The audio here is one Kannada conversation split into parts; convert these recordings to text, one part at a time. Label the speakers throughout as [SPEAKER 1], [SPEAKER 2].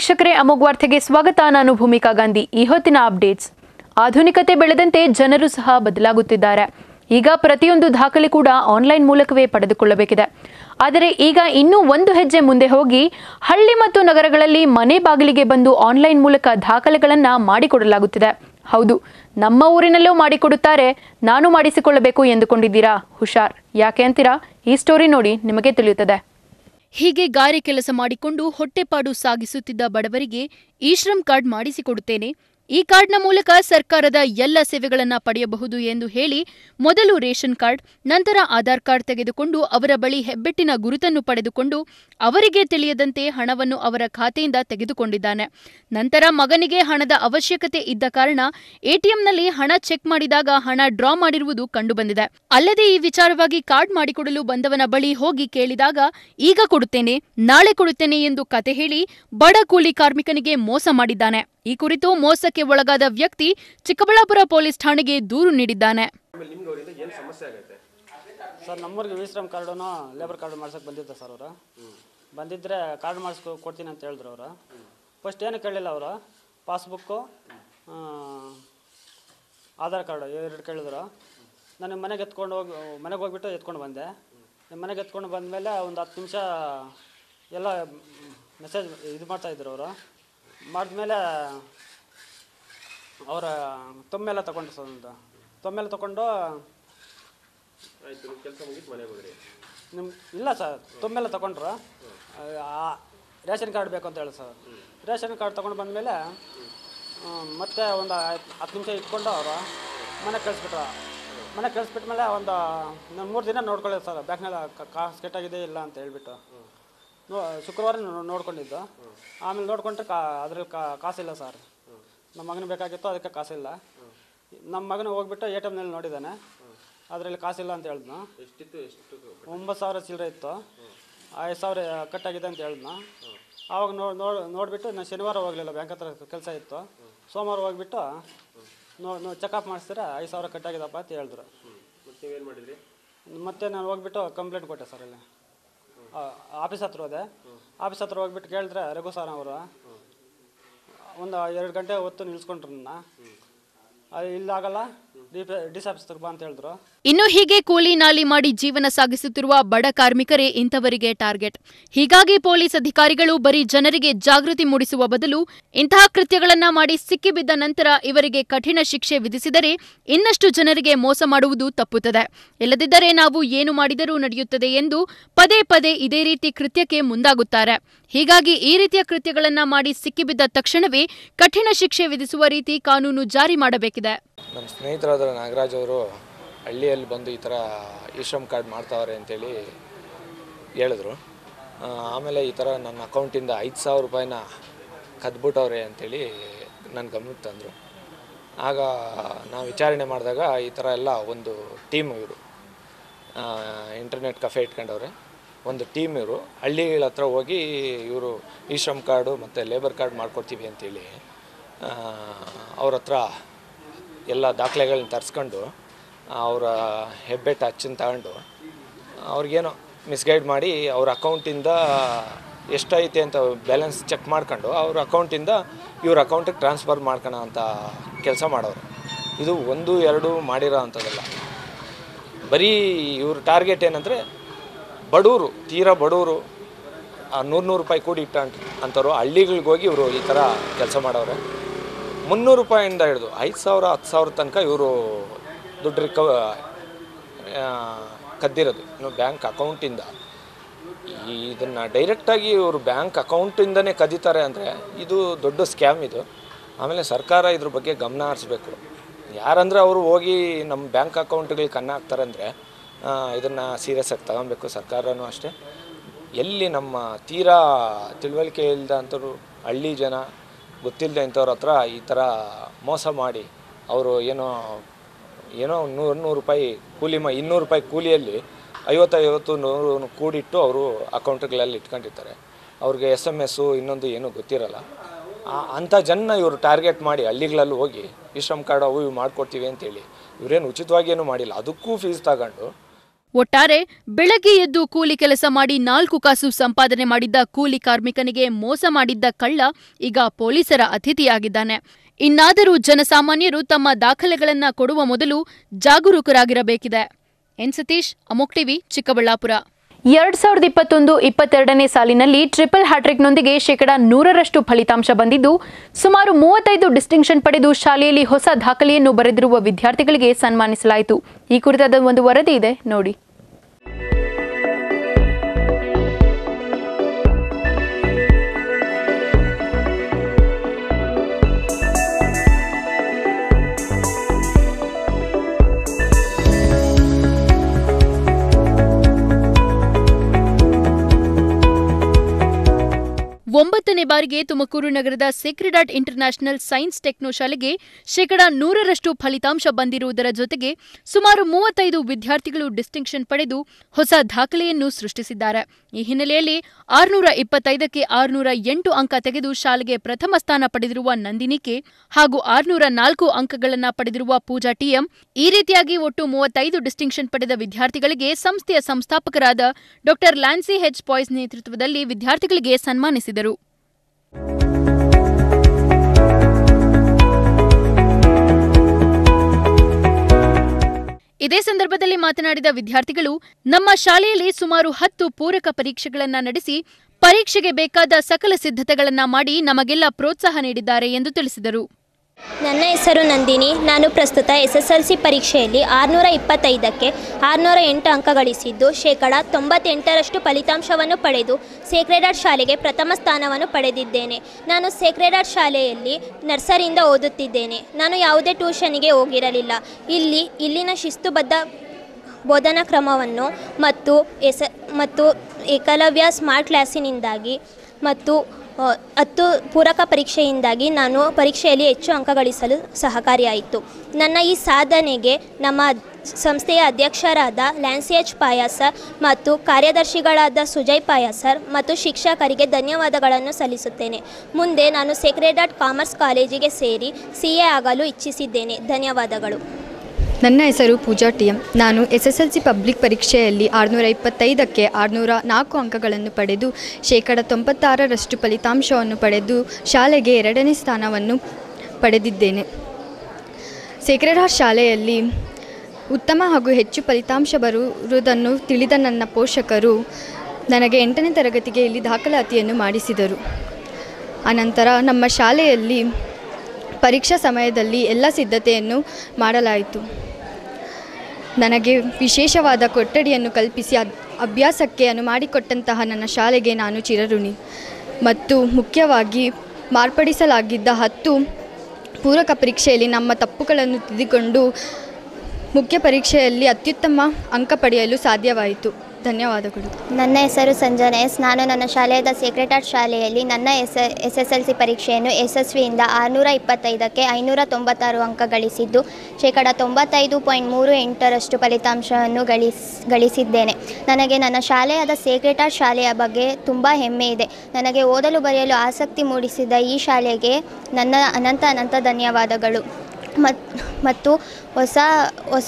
[SPEAKER 1] ವೀಕ್ಷಕರೇ ಅಮೋಘ್ ವಾರ್ತೆಗೆ ಸ್ವಾಗತ ನಾನು ಭೂಮಿಕಾ ಗಾಂಧಿ ಈ ಹೊತ್ತಿನ ಅಪ್ಡೇಟ್ಸ್ ಆಧುನಿಕತೆ ಬೆಳೆದಂತೆ ಜನರು ಸಹ ಬದಲಾಗುತ್ತಿದ್ದಾರೆ ಈಗ ಪ್ರತಿಯೊಂದು ದಾಖಲೆ ಕೂಡ ಆನ್ಲೈನ್ ಮೂಲಕವೇ ಪಡೆದುಕೊಳ್ಳಬೇಕಿದೆ ಆದರೆ ಈಗ ಇನ್ನೂ ಒಂದು ಹೆಜ್ಜೆ ಮುಂದೆ ಹೋಗಿ ಹಳ್ಳಿ ಮತ್ತು ನಗರಗಳಲ್ಲಿ ಮನೆ ಬಾಗಿಲಿಗೆ ಬಂದು ಆನ್ಲೈನ್ ಮೂಲಕ ದಾಖಲೆಗಳನ್ನು ಮಾಡಿಕೊಡಲಾಗುತ್ತಿದೆ ಹೌದು ನಮ್ಮ ಊರಿನಲ್ಲೂ ಮಾಡಿಕೊಡುತ್ತಾರೆ ನಾನು ಮಾಡಿಸಿಕೊಳ್ಳಬೇಕು ಎಂದುಕೊಂಡಿದ್ದೀರಾ ಹುಷಾರ್ ಯಾಕೆ ಅಂತೀರಾ ಈ ಸ್ಟೋರಿ ನೋಡಿ ನಿಮಗೆ ತಿಳಿಯುತ್ತದೆ
[SPEAKER 2] ಹೀಗೆ ಗಾರೆ ಕೆಲಸ ಮಾಡಿಕೊಂಡು ಹೊಟ್ಟೆಪಾಡು ಸಾಗಿಸುತ್ತಿದ್ದ ಬಡವರಿಗೆ ಈ ಶ್ರಮ್ ಕಾರ್ಡ್ ಮಾಡಿಸಿಕೊಡುತ್ತೇನೆ ಈ ಕಾರ್ಡ್ನ ಮೂಲಕ ಸರ್ಕಾರದ ಎಲ್ಲ ಸೇವೆಗಳನ್ನ ಪಡೆಯಬಹುದು ಎಂದು ಹೇಳಿ ಮೊದಲು ರೇಷನ್ ಕಾರ್ಡ್ ನಂತರ ಆಧಾರ್ ಕಾರ್ಡ್ ತೆಗೆದುಕೊಂಡು ಅವರ ಬಳಿ ಹೆಬ್ಬೆಟ್ಟಿನ ಗುರುತನ್ನು ಪಡೆದುಕೊಂಡು ಅವರಿಗೆ ತಿಳಿಯದಂತೆ ಹಣವನ್ನು ಅವರ ಖಾತೆಯಿಂದ ತೆಗೆದುಕೊಂಡಿದ್ದಾನೆ ನಂತರ ಮಗನಿಗೆ ಹಣದ ಅವಶ್ಯಕತೆ ಇದ್ದ ಕಾರಣ ಎಟಿಎಂನಲ್ಲಿ ಹಣ ಚೆಕ್ ಮಾಡಿದಾಗ ಹಣ ಡ್ರಾ ಮಾಡಿರುವುದು ಕಂಡುಬಂದಿದೆ ಅಲ್ಲದೆ ಈ ವಿಚಾರವಾಗಿ ಕಾರ್ಡ್ ಮಾಡಿಕೊಡಲು ಬಂದವನ ಬಳಿ ಹೋಗಿ ಕೇಳಿದಾಗ ಈಗ ಕೊಡುತ್ತೇನೆ ನಾಳೆ ಕೊಡುತ್ತೇನೆ ಎಂದು ಕತೆ ಹೇಳಿ ಬಡ ಕೂಲಿ ಕಾರ್ಮಿಕನಿಗೆ ಮೋಸ ಮಾಡಿದ್ದಾನೆ ಈ ಕುರಿತು ಮೋಸಕ್ಕೆ ಒಳಗಾದ ವ್ಯಕ್ತಿ ಚಿಕ್ಕಬಳ್ಳಾಪುರ ಪೊಲೀಸ್ ಠಾಣೆಗೆ ದೂರು ನೀಡಿದ್ದಾನೆ
[SPEAKER 3] ಸರ್ ನಮ್ಮೂರಿಗೆ ವಿಶ್ರಮ್ ಕಾರ್ಡನ್ನು ಲೇಬರ್ ಕಾರ್ಡ್ ಮಾಡ್ಸೋಕೆ ಬಂದಿದ್ದೆ ಸರ್ ಅವರು ಬಂದಿದ್ದರೆ ಕಾರ್ಡ್ ಮಾಡಿಸ್ಕೊ ಕೊಡ್ತೀನಿ ಅಂತ ಹೇಳಿದ್ರು ಅವರು ಫಸ್ಟ್ ಏನು ಕೇಳಲಿಲ್ಲ ಅವರು ಪಾಸ್ಬುಕ್ಕು ಆಧಾರ್ ಕಾರ್ಡು ಎರಡು ಕೇಳಿದ್ರು ನಾನು ಮನೆಗೆ ಎತ್ಕೊಂಡು ಹೋಗಿ ಮನೆಗೆ ಹೋಗ್ಬಿಟ್ಟು ಎತ್ಕೊಂಡು ಬಂದೆ ಮನೆಗೆ ಎತ್ಕೊಂಡು ಬಂದಮೇಲೆ ಒಂದು ಹತ್ತು ನಿಮಿಷ ಎಲ್ಲ ಮೆಸೇಜ್ ಇದು ಮಾಡ್ತಾಯಿದ್ರು ಅವರು ಮಾಡಿದ್ಮೇಲೆ ಅವರ ತೊಮ್ಮೆಲ್ಲ ತಗೊಂಡು ಸರ್ ಒಂದು ತೊಮ್ಮೆಲ್ಲ ತಗೊಂಡು
[SPEAKER 4] ಆಯ್ತು ನಿಮ್ಮ ಕೆಲಸ ಮುಗಿತು ಮನೆಗೆ ಹೋದ್ರಿ
[SPEAKER 3] ನಿಮ್ಮ ಇಲ್ಲ ಸರ್ ತುಂಬೆಲ್ಲ ತಗೊಂಡ್ರು ಆ, ರೇಷನ್ ಕಾರ್ಡ್ ಬೇಕು ಅಂತ ಹೇಳಿ ಸರ್ ರೇಷನ್ ಕಾರ್ಡ್ ತೊಗೊಂಡು ಬಂದಮೇಲೆ ಮತ್ತೆ ಒಂದು ಹತ್ತು ನಿಮಿಷ ಇಟ್ಕೊಂಡು ಅವರು ಮನೆಗೆ ಕಳಿಸ್ಬಿಟ್ರು ಮನೆಗೆ ಕಳಿಸ್ಬಿಟ್ಮೇಲೆ ಒಂದು ನಾನು ಮೂರು ದಿನ ನೋಡ್ಕೊಳ್ಳಿ ಸರ್ ಬ್ಯಾಂಕ್ನಲ್ಲಿ ಕಾಸು ಕೆಟ್ಟಾಗಿದೆ ಇಲ್ಲ ಅಂತ ಹೇಳ್ಬಿಟ್ಟು ನೋ ಶುಕ್ರವಾರ ನೋ- ನೋಡ್ಕೊಂಡಿದ್ದು ಆಮೇಲೆ ನೋಡ್ಕೊಂಡ್ರೆ ಕಾ ಅದ್ರಲ್ಲಿ ಕಾ ಕಾಸಿಲ್ಲ ಸರ್ ನಮ್ಮ ಮಗನಿಗೆ ಬೇಕಾಗಿತ್ತು ಅದಕ್ಕೆ ಕಾಸಿಲ್ಲ ನಮ್ಮ ಮಗನ ಹೋಗ್ಬಿಟ್ಟು ಎ ಟಿ ಎಮ್ನಲ್ಲಿ ನೋಡಿದ್ದಾನೆ ಅದರಲ್ಲಿ ಕಾಸಿಲ್ಲ ಅಂತ ಹೇಳಿದ್ನು
[SPEAKER 4] ಎಷ್ಟಿತ್ತು ಎಷ್ಟು
[SPEAKER 3] ಒಂಬತ್ತು ಸಾವಿರ ಚಿಲ್ಲರೆ ಇತ್ತು ಐದು ಸಾವಿರ ಕಟ್ಟಾಗಿದೆ ಅಂತ ಹೇಳಿದ್ನ ಆವಾಗ ನೋಡಿ ನೋಡಿ ನೋಡಿಬಿಟ್ಟು ನಾನು ಶನಿವಾರ ಹೋಗಲಿಲ್ಲ ಬ್ಯಾಂಕ್ ಹತ್ರ ಕೆಲಸ ಇತ್ತು ಸೋಮವಾರ ಹೋಗ್ಬಿಟ್ಟು ನೋ ನೋ ಚೆಕಪ್ ಮಾಡಿಸಿದ್ರೆ ಐದು ಸಾವಿರ ಕಟ್ಟಾಗಿದಪ್ಪ ಅಂತ ಹೇಳಿದ್ರು
[SPEAKER 4] ಮತ್ತೆ ನೀವೇನು ಮಾಡಿದ್ರಿ
[SPEAKER 3] ಮತ್ತೆ ನಾನು ಹೋಗ್ಬಿಟ್ಟು ಕಂಪ್ಲೇಂಟ್ ಕೊಟ್ಟೆ ಸರ್ ಇಲ್ಲಿ ಆಫೀಸ್ ಹತ್ರ ಹೋದೆ ಆಫೀಸ್ ಹತ್ರ ಹೋಗ್ಬಿಟ್ಟು ಕೇಳಿದ್ರೆ ರಘು ಸರ್ ಅವರು ಒಂದು ಎರಡು ಗಂಟೆ ಹೊತ್ತು ನಿಲ್ಸ್ಕೊಂಡ್ರು ನನ್ನ ಅದು ಇಲ್ಲಾಗಲ್ಲ D P D C office ಬಾ ಅಂತ ಹೇಳಿದ್ರು
[SPEAKER 2] ಇನ್ನು ಹೀಗೆ ಕೂಲಿ ನಾಲಿ ಮಾಡಿ ಜೀವನ ಸಾಗಿಸುತ್ತಿರುವ ಬಡ ಕಾರ್ಮಿಕರೇ ಇಂಥವರಿಗೆ ಟಾರ್ಗೆಟ್ ಹೀಗಾಗಿ ಪೊಲೀಸ್ ಅಧಿಕಾರಿಗಳು ಬರೀ ಜನರಿಗೆ ಜಾಗೃತಿ ಮೂಡಿಸುವ ಬದಲು ಇಂತಹ ಕೃತ್ಯಗಳನ್ನ ಮಾಡಿ ಸಿಕ್ಕಿಬಿದ್ದ ನಂತರ ಇವರಿಗೆ ಕಠಿಣ ಶಿಕ್ಷೆ ವಿಧಿಸಿದರೆ ಇನ್ನಷ್ಟು ಜನರಿಗೆ ಮೋಸ ಮಾಡುವುದು ತಪ್ಪುತ್ತದೆ ಇಲ್ಲದಿದ್ದರೆ ನಾವು ಏನು ಮಾಡಿದರೂ ನಡೆಯುತ್ತದೆ ಎಂದು ಪದೇ ಪದೇ ಇದೇ ರೀತಿ ಕೃತ್ಯಕ್ಕೆ ಮುಂದಾಗುತ್ತಾರೆ ಹೀಗಾಗಿ ಈ ರೀತಿಯ ಕೃತ್ಯಗಳನ್ನ ಮಾಡಿ ಸಿಕ್ಕಿಬಿದ್ದ ತಕ್ಷಣವೇ ಕಠಿಣ ಶಿಕ್ಷೆ ವಿಧಿಸುವ ರೀತಿ ಕಾನೂನು ಜಾರಿ ಮಾಡಬೇಕಿದೆ
[SPEAKER 5] ನಮ್ಮ ಸ್ನೇಹಿತರಾದ ನಾಗರಾಜ್ ಅವರು ಹಳ್ಳಿಯಲ್ಲಿ ಬಂದು ಈ ಥರ ಈ ಶ್ರಮ್ ಕಾರ್ಡ್ ಮಾಡ್ತಾವ್ರೆ ಅಂತೇಳಿ ಹೇಳಿದ್ರು ಆ, ಆಮೇಲೆ ಈ ಥರ ನನ್ನ ಅಕೌಂಟಿಂದ ಐದು ಸಾವಿರ ರೂಪಾಯಿನ ಕದ್ಬಿಟ್ಟವ್ರೆ ಅಂತೇಳಿ ನನ್ನ ಗಮನಕ್ಕೆ ತಂದರು ಆಗ ನಾವು ವಿಚಾರಣೆ ಮಾಡಿದಾಗ ಈ ಥರ ಎಲ್ಲ ಒಂದು ಟೀಮ್ ಇವರು ಇಂಟರ್ನೆಟ್ ಕಫೆ ಇಟ್ಕೊಂಡವ್ರೆ ಒಂದು ಟೀಮ್ ಇವರು ಹಳ್ಳಿಗಳ ಹತ್ರ ಹೋಗಿ ಇವರು ಈ ಶ್ರಮ್ ಕಾರ್ಡು ಮತ್ತು ಲೇಬರ್ ಕಾರ್ಡ್ ಮಾಡ್ಕೊಡ್ತೀವಿ ಅಂತೇಳಿ ಅವ್ರ ಹತ್ರ ಎಲ್ಲ ದಾಖಲೆಗಳನ್ನ ತರಿಸ್ಕೊಂಡು ಅವರ ಹೆಬ್ಬೆಟ್ಟು ಅಚ್ಚನ್ನು ತಗೊಂಡು ಅವ್ರಿಗೇನೋ ಮಿಸ್ಗೈಡ್ ಮಾಡಿ ಅವ್ರ ಅಕೌಂಟಿಂದ ಎಷ್ಟೈತೆ ಅಂತ ಬ್ಯಾಲೆನ್ಸ್ ಚೆಕ್ ಮಾಡ್ಕೊಂಡು ಅವ್ರ ಅಕೌಂಟಿಂದ ಇವ್ರ ಅಕೌಂಟಿಗೆ ಟ್ರಾನ್ಸ್ಫರ್ ಮಾಡ್ಕೊಳೋ ಅಂತ ಕೆಲಸ ಮಾಡೋರು ಇದು ಒಂದು ಎರಡು ಮಾಡಿರೋ ಅಂಥದ್ದಲ್ಲ ಬರೀ ಇವ್ರ ಟಾರ್ಗೆಟ್ ಏನಂದರೆ ಬಡವರು ತೀರಾ ಬಡವರು ನೂರು ನೂರು ರೂಪಾಯಿ ಕೂಡಿ ಇಟ್ಟ ಅಂಥವ್ರು ಹಳ್ಳಿಗಳಿಗೆ ಹೋಗಿ ಇವರು ಈ ಥರ ಕೆಲಸ ಮಾಡವ್ರೆ ಮುನ್ನೂರು ರೂಪಾಯಿಂದ ಹಿಡಿದು ಐದು ಸಾವಿರ ಹತ್ತು ಸಾವಿರ ತನಕ ಇವರು ದುಡ್ಡು ರಿಕವ ಆ, ಕದ್ದಿರೋದು ಇನ್ನು ಬ್ಯಾಂಕ್ ಅಕೌಂಟಿಂದ ಇದನ್ನು ಡೈರೆಕ್ಟಾಗಿ ಇವರು ಬ್ಯಾಂಕ್ ಅಕೌಂಟಿಂದನೇ ಕದೀತಾರೆ ಅಂದರೆ ಇದು ದೊಡ್ಡ ಸ್ಕ್ಯಾಮ್ ಇದು ಆಮೇಲೆ ಸರ್ಕಾರ ಇದ್ರ ಬಗ್ಗೆ ಗಮನ ಹರಿಸ್ಬೇಕು ಯಾರಂದ್ರೆ ಅವರು ಹೋಗಿ ನಮ್ಮ ಬ್ಯಾಂಕ್ ಅಕೌಂಟ್ಗಳಿಗೆ ಕನ್ನ ಹಾಕ್ತಾರೆ ಅಂದರೆ ಇದನ್ನು ಸೀರಿಯಸ್ ಆಗಿ ತಗೊಬೇಕು ಸರ್ಕಾರನೂ ಅಷ್ಟೇ ಎಲ್ಲಿ ನಮ್ಮ ತೀರಾ ತಿಳುವಳಿಕೆ ಇಲ್ಲದ ಅಂಥವ್ರು ಹಳ್ಳಿ ಜನ ಗೊತ್ತಿಲ್ಲದೆ ಇಂಥವ್ರ ಹತ್ರ ಈ ಥರ ಮೋಸ ಮಾಡಿ ಅವರು ಏನೋ ಏನೋ ನೂರು ನೂರು ರೂಪಾಯಿ ಕೂಲಿ ಮ ಇನ್ನೂರು ರೂಪಾಯಿ ಕೂಲಿಯಲ್ಲಿ ಐವತ್ತು ಐವತ್ತು ನೂರು ಕೂಡಿಟ್ಟು ಅವರು ಅಕೌಂಟ್ಗಳಲ್ಲಿ ಇಟ್ಕೊಂಡಿರ್ತಾರೆ ಅವ್ರಿಗೆ ಎಸ್ ಎಮ್ ಎಸ್ಸು ಇನ್ನೊಂದು ಏನೂ ಗೊತ್ತಿರಲ್ಲ ಆ- ಅಂಥ ಜನ ಇವರು ಟಾರ್ಗೆಟ್ ಮಾಡಿ ಹಳ್ಳಿಗಳಲ್ಲಿ ಹೋಗಿ ಈ ಶ್ರಮ್ ಕಾರ್ಡ್ ಅವು ಇವು ಮಾಡ್ಕೊಡ್ತೀವಿ ಅಂತೇಳಿ ಇವರೇನು ಉಚಿತವಾಗಿ ಏನೂ ಮಾಡಿಲ್ಲ ಅದಕ್ಕೂ ಫೀಸ್ ತಗೊಂಡು
[SPEAKER 2] ಒಟ್ಟಾರೆ ಬೆಳಗ್ಗೆ ಎದ್ದು ಕೂಲಿ ಕೆಲಸ ಮಾಡಿ ನಾಲ್ಕು ಕಾಸು ಸಂಪಾದನೆ ಮಾಡಿದ್ದ ಕೂಲಿ ಕಾರ್ಮಿಕನಿಗೆ ಮೋಸ ಮಾಡಿದ್ದ ಕಳ್ಳ ಈಗ ಪೊಲೀಸರ ಅತಿಥಿಯಾಗಿದ್ದಾನೆ ಇನ್ನಾದರೂ ಜನಸಾಮಾನ್ಯರು ತಮ್ಮ ದಾಖಲೆಗಳನ್ನ ಕೊಡುವ ಮೊದಲು ಜಾಗರೂಕರಾಗಿರಬೇಕಿದೆ ಎನ್ ಸತೀಶ್ ಅಮೋಕ್ ಟಿವಿ ಚಿಕ್ಕಬಳ್ಳಾಪುರ
[SPEAKER 1] ಎರಡ್ ಸಾವಿರದ ಇಪ್ಪತ್ತೊಂದು ಇಪ್ಪತ್ತೆರಡನೇ ಸಾಲಿನಲ್ಲಿ ಟ್ರಿಪಲ್ ಹ್ಯಾಟ್ರಿಕ್ನೊಂದಿಗೆ ಶೇಕಡ ನೂರರಷ್ಟು ಫಲಿತಾಂಶ ಬಂದಿದ್ದು ಸುಮಾರು ಮೂವತ್ತೈದು ಡಿಸ್ಟಿಂಕ್ಷನ್ ಪಡೆದು ಶಾಲೆಯಲ್ಲಿ ಹೊಸ ದಾಖಲೆಯನ್ನು ಬರೆದಿರುವ ವಿದ್ಯಾರ್ಥಿಗಳಿಗೆ ಸನ್ಮಾನಿಸಲಾಯಿತು ಈ ಕುರಿತಾದ ಒಂದು ವರದಿ ಇದೆ ನೋಡಿ
[SPEAKER 2] ಒಂಬತ್ತನೇ ಬಾರಿಗೆ ತುಮಕೂರು ನಗರದ Sacred Art International Science Techno ಶಾಲೆಗೆ ಶೇಕಡ ನೂರರಷ್ಟು ಫಲಿತಾಂಶ ಬಂದಿರುವುದರ ಜೊತೆಗೆ ಸುಮಾರು ಮೂವತ್ತೈದು ವಿದ್ಯಾರ್ಥಿಗಳು ಡಿಸ್ಟಿಂಕ್ಷನ್ ಪಡೆದು ಹೊಸ ದಾಖಲೆಯನ್ನು ಸೃಷ್ಟಿಸಿದ್ದಾರೆ ಈ ಹಿನ್ನೆಲೆಯಲ್ಲಿ ಆರುನೂರ ಇಪ್ಪತ್ತೈದಕ್ಕೆ ಆರುನೂರ ಎಂಟು ಅಂಕ ತೆಗೆದು ಶಾಲೆಗೆ ಪ್ರಥಮ ಸ್ಥಾನ ಪಡೆದಿರುವ ನಂದಿನಿ ಕೆ ಹಾಗೂ ಆರುನೂರ ನಾಲ್ಕು ಅಂಕಗಳನ್ನು ಪಡೆದಿರುವ ಪೂಜಾ ಟಿಎಂ ಈ ರೀತಿಯಾಗಿ ಒಟ್ಟು ಮೂವತ್ತೈದು ಡಿಸ್ಟಿಂಕ್ಷನ್ ಪಡೆದ ವಿದ್ಯಾರ್ಥಿಗಳಿಗೆ ಸಂಸ್ಥೆಯ ಸಂಸ್ಥಾಪಕರಾದ ಡಾ ಲ್ಯಾನ್ಸಿ ಹೆಚ್ ಪಾಯ್ಸ್ ನೇತೃತ್ವದಲ್ಲಿ ವಿದ್ಯಾರ್ಥಿಗಳಿಗೆ ಸನ್ಮಾನಿಸಿದರು ಇದೇ ಸಂದರ್ಭದಲ್ಲಿ ಮಾತನಾಡಿದ ವಿದ್ಯಾರ್ಥಿಗಳು ನಮ್ಮ ಶಾಲೆಯಲ್ಲಿ ಸುಮಾರು ಹತ್ತು ಪೂರಕ ಪರೀಕ್ಷೆಗಳನ್ನ ನಡೆಸಿ ಪರೀಕ್ಷೆಗೆ ಬೇಕಾದ ಸಕಲ ಸಿದ್ಧತೆಗಳನ್ನ ಮಾಡಿ ನಮಗೆಲ್ಲ ಪ್ರೋತ್ಸಾಹ ನೀಡಿದ್ದಾರೆ ಎಂದು ತಿಳಿಸಿದರು
[SPEAKER 6] ನನ್ನ ಹೆಸರು ನಂದಿನಿ ನಾನು ಪ್ರಸ್ತುತ ಎಸ್ ಎಸ್ ಎಲ್ ಸಿ ಪರೀಕ್ಷೆಯಲ್ಲಿ ಆರುನೂರ ಇಪ್ಪತ್ತೈದಕ್ಕೆ ಆರುನೂರ ಎಂಟು ಅಂಕ ಗಳಿಸಿದ್ದು ಶೇಕಡ ತೊಂಬತ್ತೆಂಟರಷ್ಟು ಫಲಿತಾಂಶವನ್ನು ಪಡೆದು ಸೇಕ್ರೆಡ್ ಆರ್ಟ್ ಶಾಲೆಗೆ ಪ್ರಥಮ ಸ್ಥಾನವನ್ನು ಪಡೆದಿದ್ದೇನೆ ನಾನು ಸೇಕ್ರೆಡ್ ಆರ್ಟ್ ಶಾಲೆಯಲ್ಲಿ ನರ್ಸರಿಯಿಂದ ಓದುತ್ತಿದ್ದೇನೆ ನಾನು ಯಾವುದೇ ಟ್ಯೂಷನಿಗೆ ಹೋಗಿರಲಿಲ್ಲ ಇಲ್ಲಿ ಇಲ್ಲಿನ ಶಿಸ್ತುಬದ್ಧ ಬೋಧನಾ ಕ್ರಮವನ್ನು ಮತ್ತು ಎಸ ಮತ್ತು ಏಕಲವ್ಯ ಸ್ಮಾರ್ಟ್ ಕ್ಲಾಸಿನಿಂದಾಗಿ ಮತ್ತು ಆ, ಹತ್ತು ಪೂರಕ ಪರೀಕ್ಷೆಯಿಂದಾಗಿ ನಾನು ಪರೀಕ್ಷೆಯಲ್ಲಿ ಹೆಚ್ಚು ಅಂಕ ಗಳಿಸಲು ಸಹಕಾರಿಯಾಯಿತು ನನ್ನ ಈ ಸಾಧನೆಗೆ ನಮ್ಮ ಸಂಸ್ಥೆಯ ಅಧ್ಯಕ್ಷರಾದ ಲ್ಯಾನ್ಸಿ ಎಚ್ ಪಾಯಸರ್ ಮತ್ತು ಕಾರ್ಯದರ್ಶಿಗಳಾದ ಸುಜಯ್ ಪಾಯಸರ್ ಮತ್ತು ಶಿಕ್ಷಕರಿಗೆ ಧನ್ಯವಾದಗಳನ್ನು ಸಲ್ಲಿಸುತ್ತೇನೆ ಮುಂದೆ ನಾನು ಸೇಕ್ರೆಡ್ ಆರ್ಟ್ ಕಾಮರ್ಸ್ ಕಾಲೇಜಿಗೆ ಸೇರಿ ಸಿ ಎ ಆಗಲು ಇಚ್ಛಿಸಿದ್ದೇನೆ ಧನ್ಯವಾದಗಳು
[SPEAKER 7] ನನ್ನ ಹೆಸರು ಪೂಜಾ ಟಿ ಎಂ ನಾನು S S L C public ಪರೀಕ್ಷೆಯಲ್ಲಿ ಆರುನೂರ ಇಪ್ಪತ್ತೈದಕ್ಕೆ ಆರುನೂರ ನಾಲ್ಕು ಅಂಕಗಳನ್ನು ಪಡೆದು ಶೇಕಡ ತೊಂಬತ್ತಾರರಷ್ಟು ಫಲಿತಾಂಶವನ್ನು ಪಡೆದು ಶಾಲೆಗೆ ಎರಡನೇ ಸ್ಥಾನವನ್ನು ಪಡೆದಿದ್ದೇನೆ ಸೇಕ್ರೆಡ್ ಹಾರ್ಟ್ ಶಾಲೆಯಲ್ಲಿ ಉತ್ತಮ ಹಾಗೂ ಹೆಚ್ಚು ಫಲಿತಾಂಶ ಬರುವುದನ್ನು ತಿಳಿದ ನನ್ನ ಪೋಷಕರು ನನಗೆ ಎಂಟನೇ ತರಗತಿಗೆ ಇಲ್ಲಿ ದಾಖಲಾತಿಯನ್ನು ಮಾಡಿಸಿದರು ಅನಂತರ ನಮ್ಮ ಶಾಲೆಯಲ್ಲಿ ಪರೀಕ್ಷಾ ಸಮಯದಲ್ಲಿ ಎಲ್ಲ ಸಿದ್ಧತೆಯನ್ನು ಮಾಡಲಾಯಿತು ನನಗೆ ವಿಶೇಷವಾದ ಕೊಠಡಿಯನ್ನು ಕಲ್ಪಿಸಿ ಅದ್ ಅಭ್ಯಾಸಕ್ಕೆ ಅನು ಮಾಡಿಕೊಟ್ಟಂತಹ ನನ್ನ ಶಾಲೆಗೆ ನಾನು ಚಿರಋಣಿ ಮತ್ತು ಮುಖ್ಯವಾಗಿ ಮಾರ್ಪಡಿಸಲಾಗಿದ್ದ ಹತ್ತು ಪೂರಕ ಪರೀಕ್ಷೆಯಲ್ಲಿ ನಮ್ಮ ತಪ್ಪುಗಳನ್ನು ತಿದ್ದಿಕೊಂಡು ಮುಖ್ಯ ಪರೀಕ್ಷೆಯಲ್ಲಿ ಅತ್ಯುತ್ತಮ ಅಂಕ ಪಡೆಯಲು ಸಾಧ್ಯವಾಯಿತು ಧನ್ಯವಾದಗಳು
[SPEAKER 6] ನನ್ನ ಹೆಸರು ಸಂಜನಾ ಎಸ್ ನಾನು ನನ್ನ ಶಾಲೆಯಾದ ಸೇಕ್ರೆಟ್ ಆರ್ಟ್ ಶಾಲೆಯಲ್ಲಿ ನನ್ನ S S S L C ಪರೀಕ್ಷೆಯನ್ನು ಯಶಸ್ವಿಯಿಂದ ಆರುನೂರ ಇಪ್ಪತ್ತೈದಕ್ಕೆ ಐನೂರ ತೊಂಬತ್ತಾರು ಅಂಕ ಗಳಿಸಿದ್ದು ಶೇಕಡ ತೊಂಬತ್ತೈದು ಪಾಯಿಂಟ್ ಮೂರು ಎಂಟರಷ್ಟು ಫಲಿತಾಂಶವನ್ನು ಗಳಿಸ್ ಗಳಿಸಿದ್ದೇನೆ ನನಗೆ ನನ್ನ ಶಾಲೆಯಾದ ಸೇಕ್ರೆಟ್ ಆರ್ಟ್ ಶಾಲೆಯ ಬಗ್ಗೆ ತುಂಬ ಹೆಮ್ಮೆ ಇದೆ ನನಗೆ ಓದಲು ಬರೆಯಲು ಆಸಕ್ತಿ ಮೂಡಿಸಿದ ಈ ಶಾಲೆಗೆ ನನ್ನ ಅನಂತ ಅನಂತ ಧನ್ಯವಾದಗಳು ಮತ್ ಮತ್ತು ಹೊಸ ಹೊಸ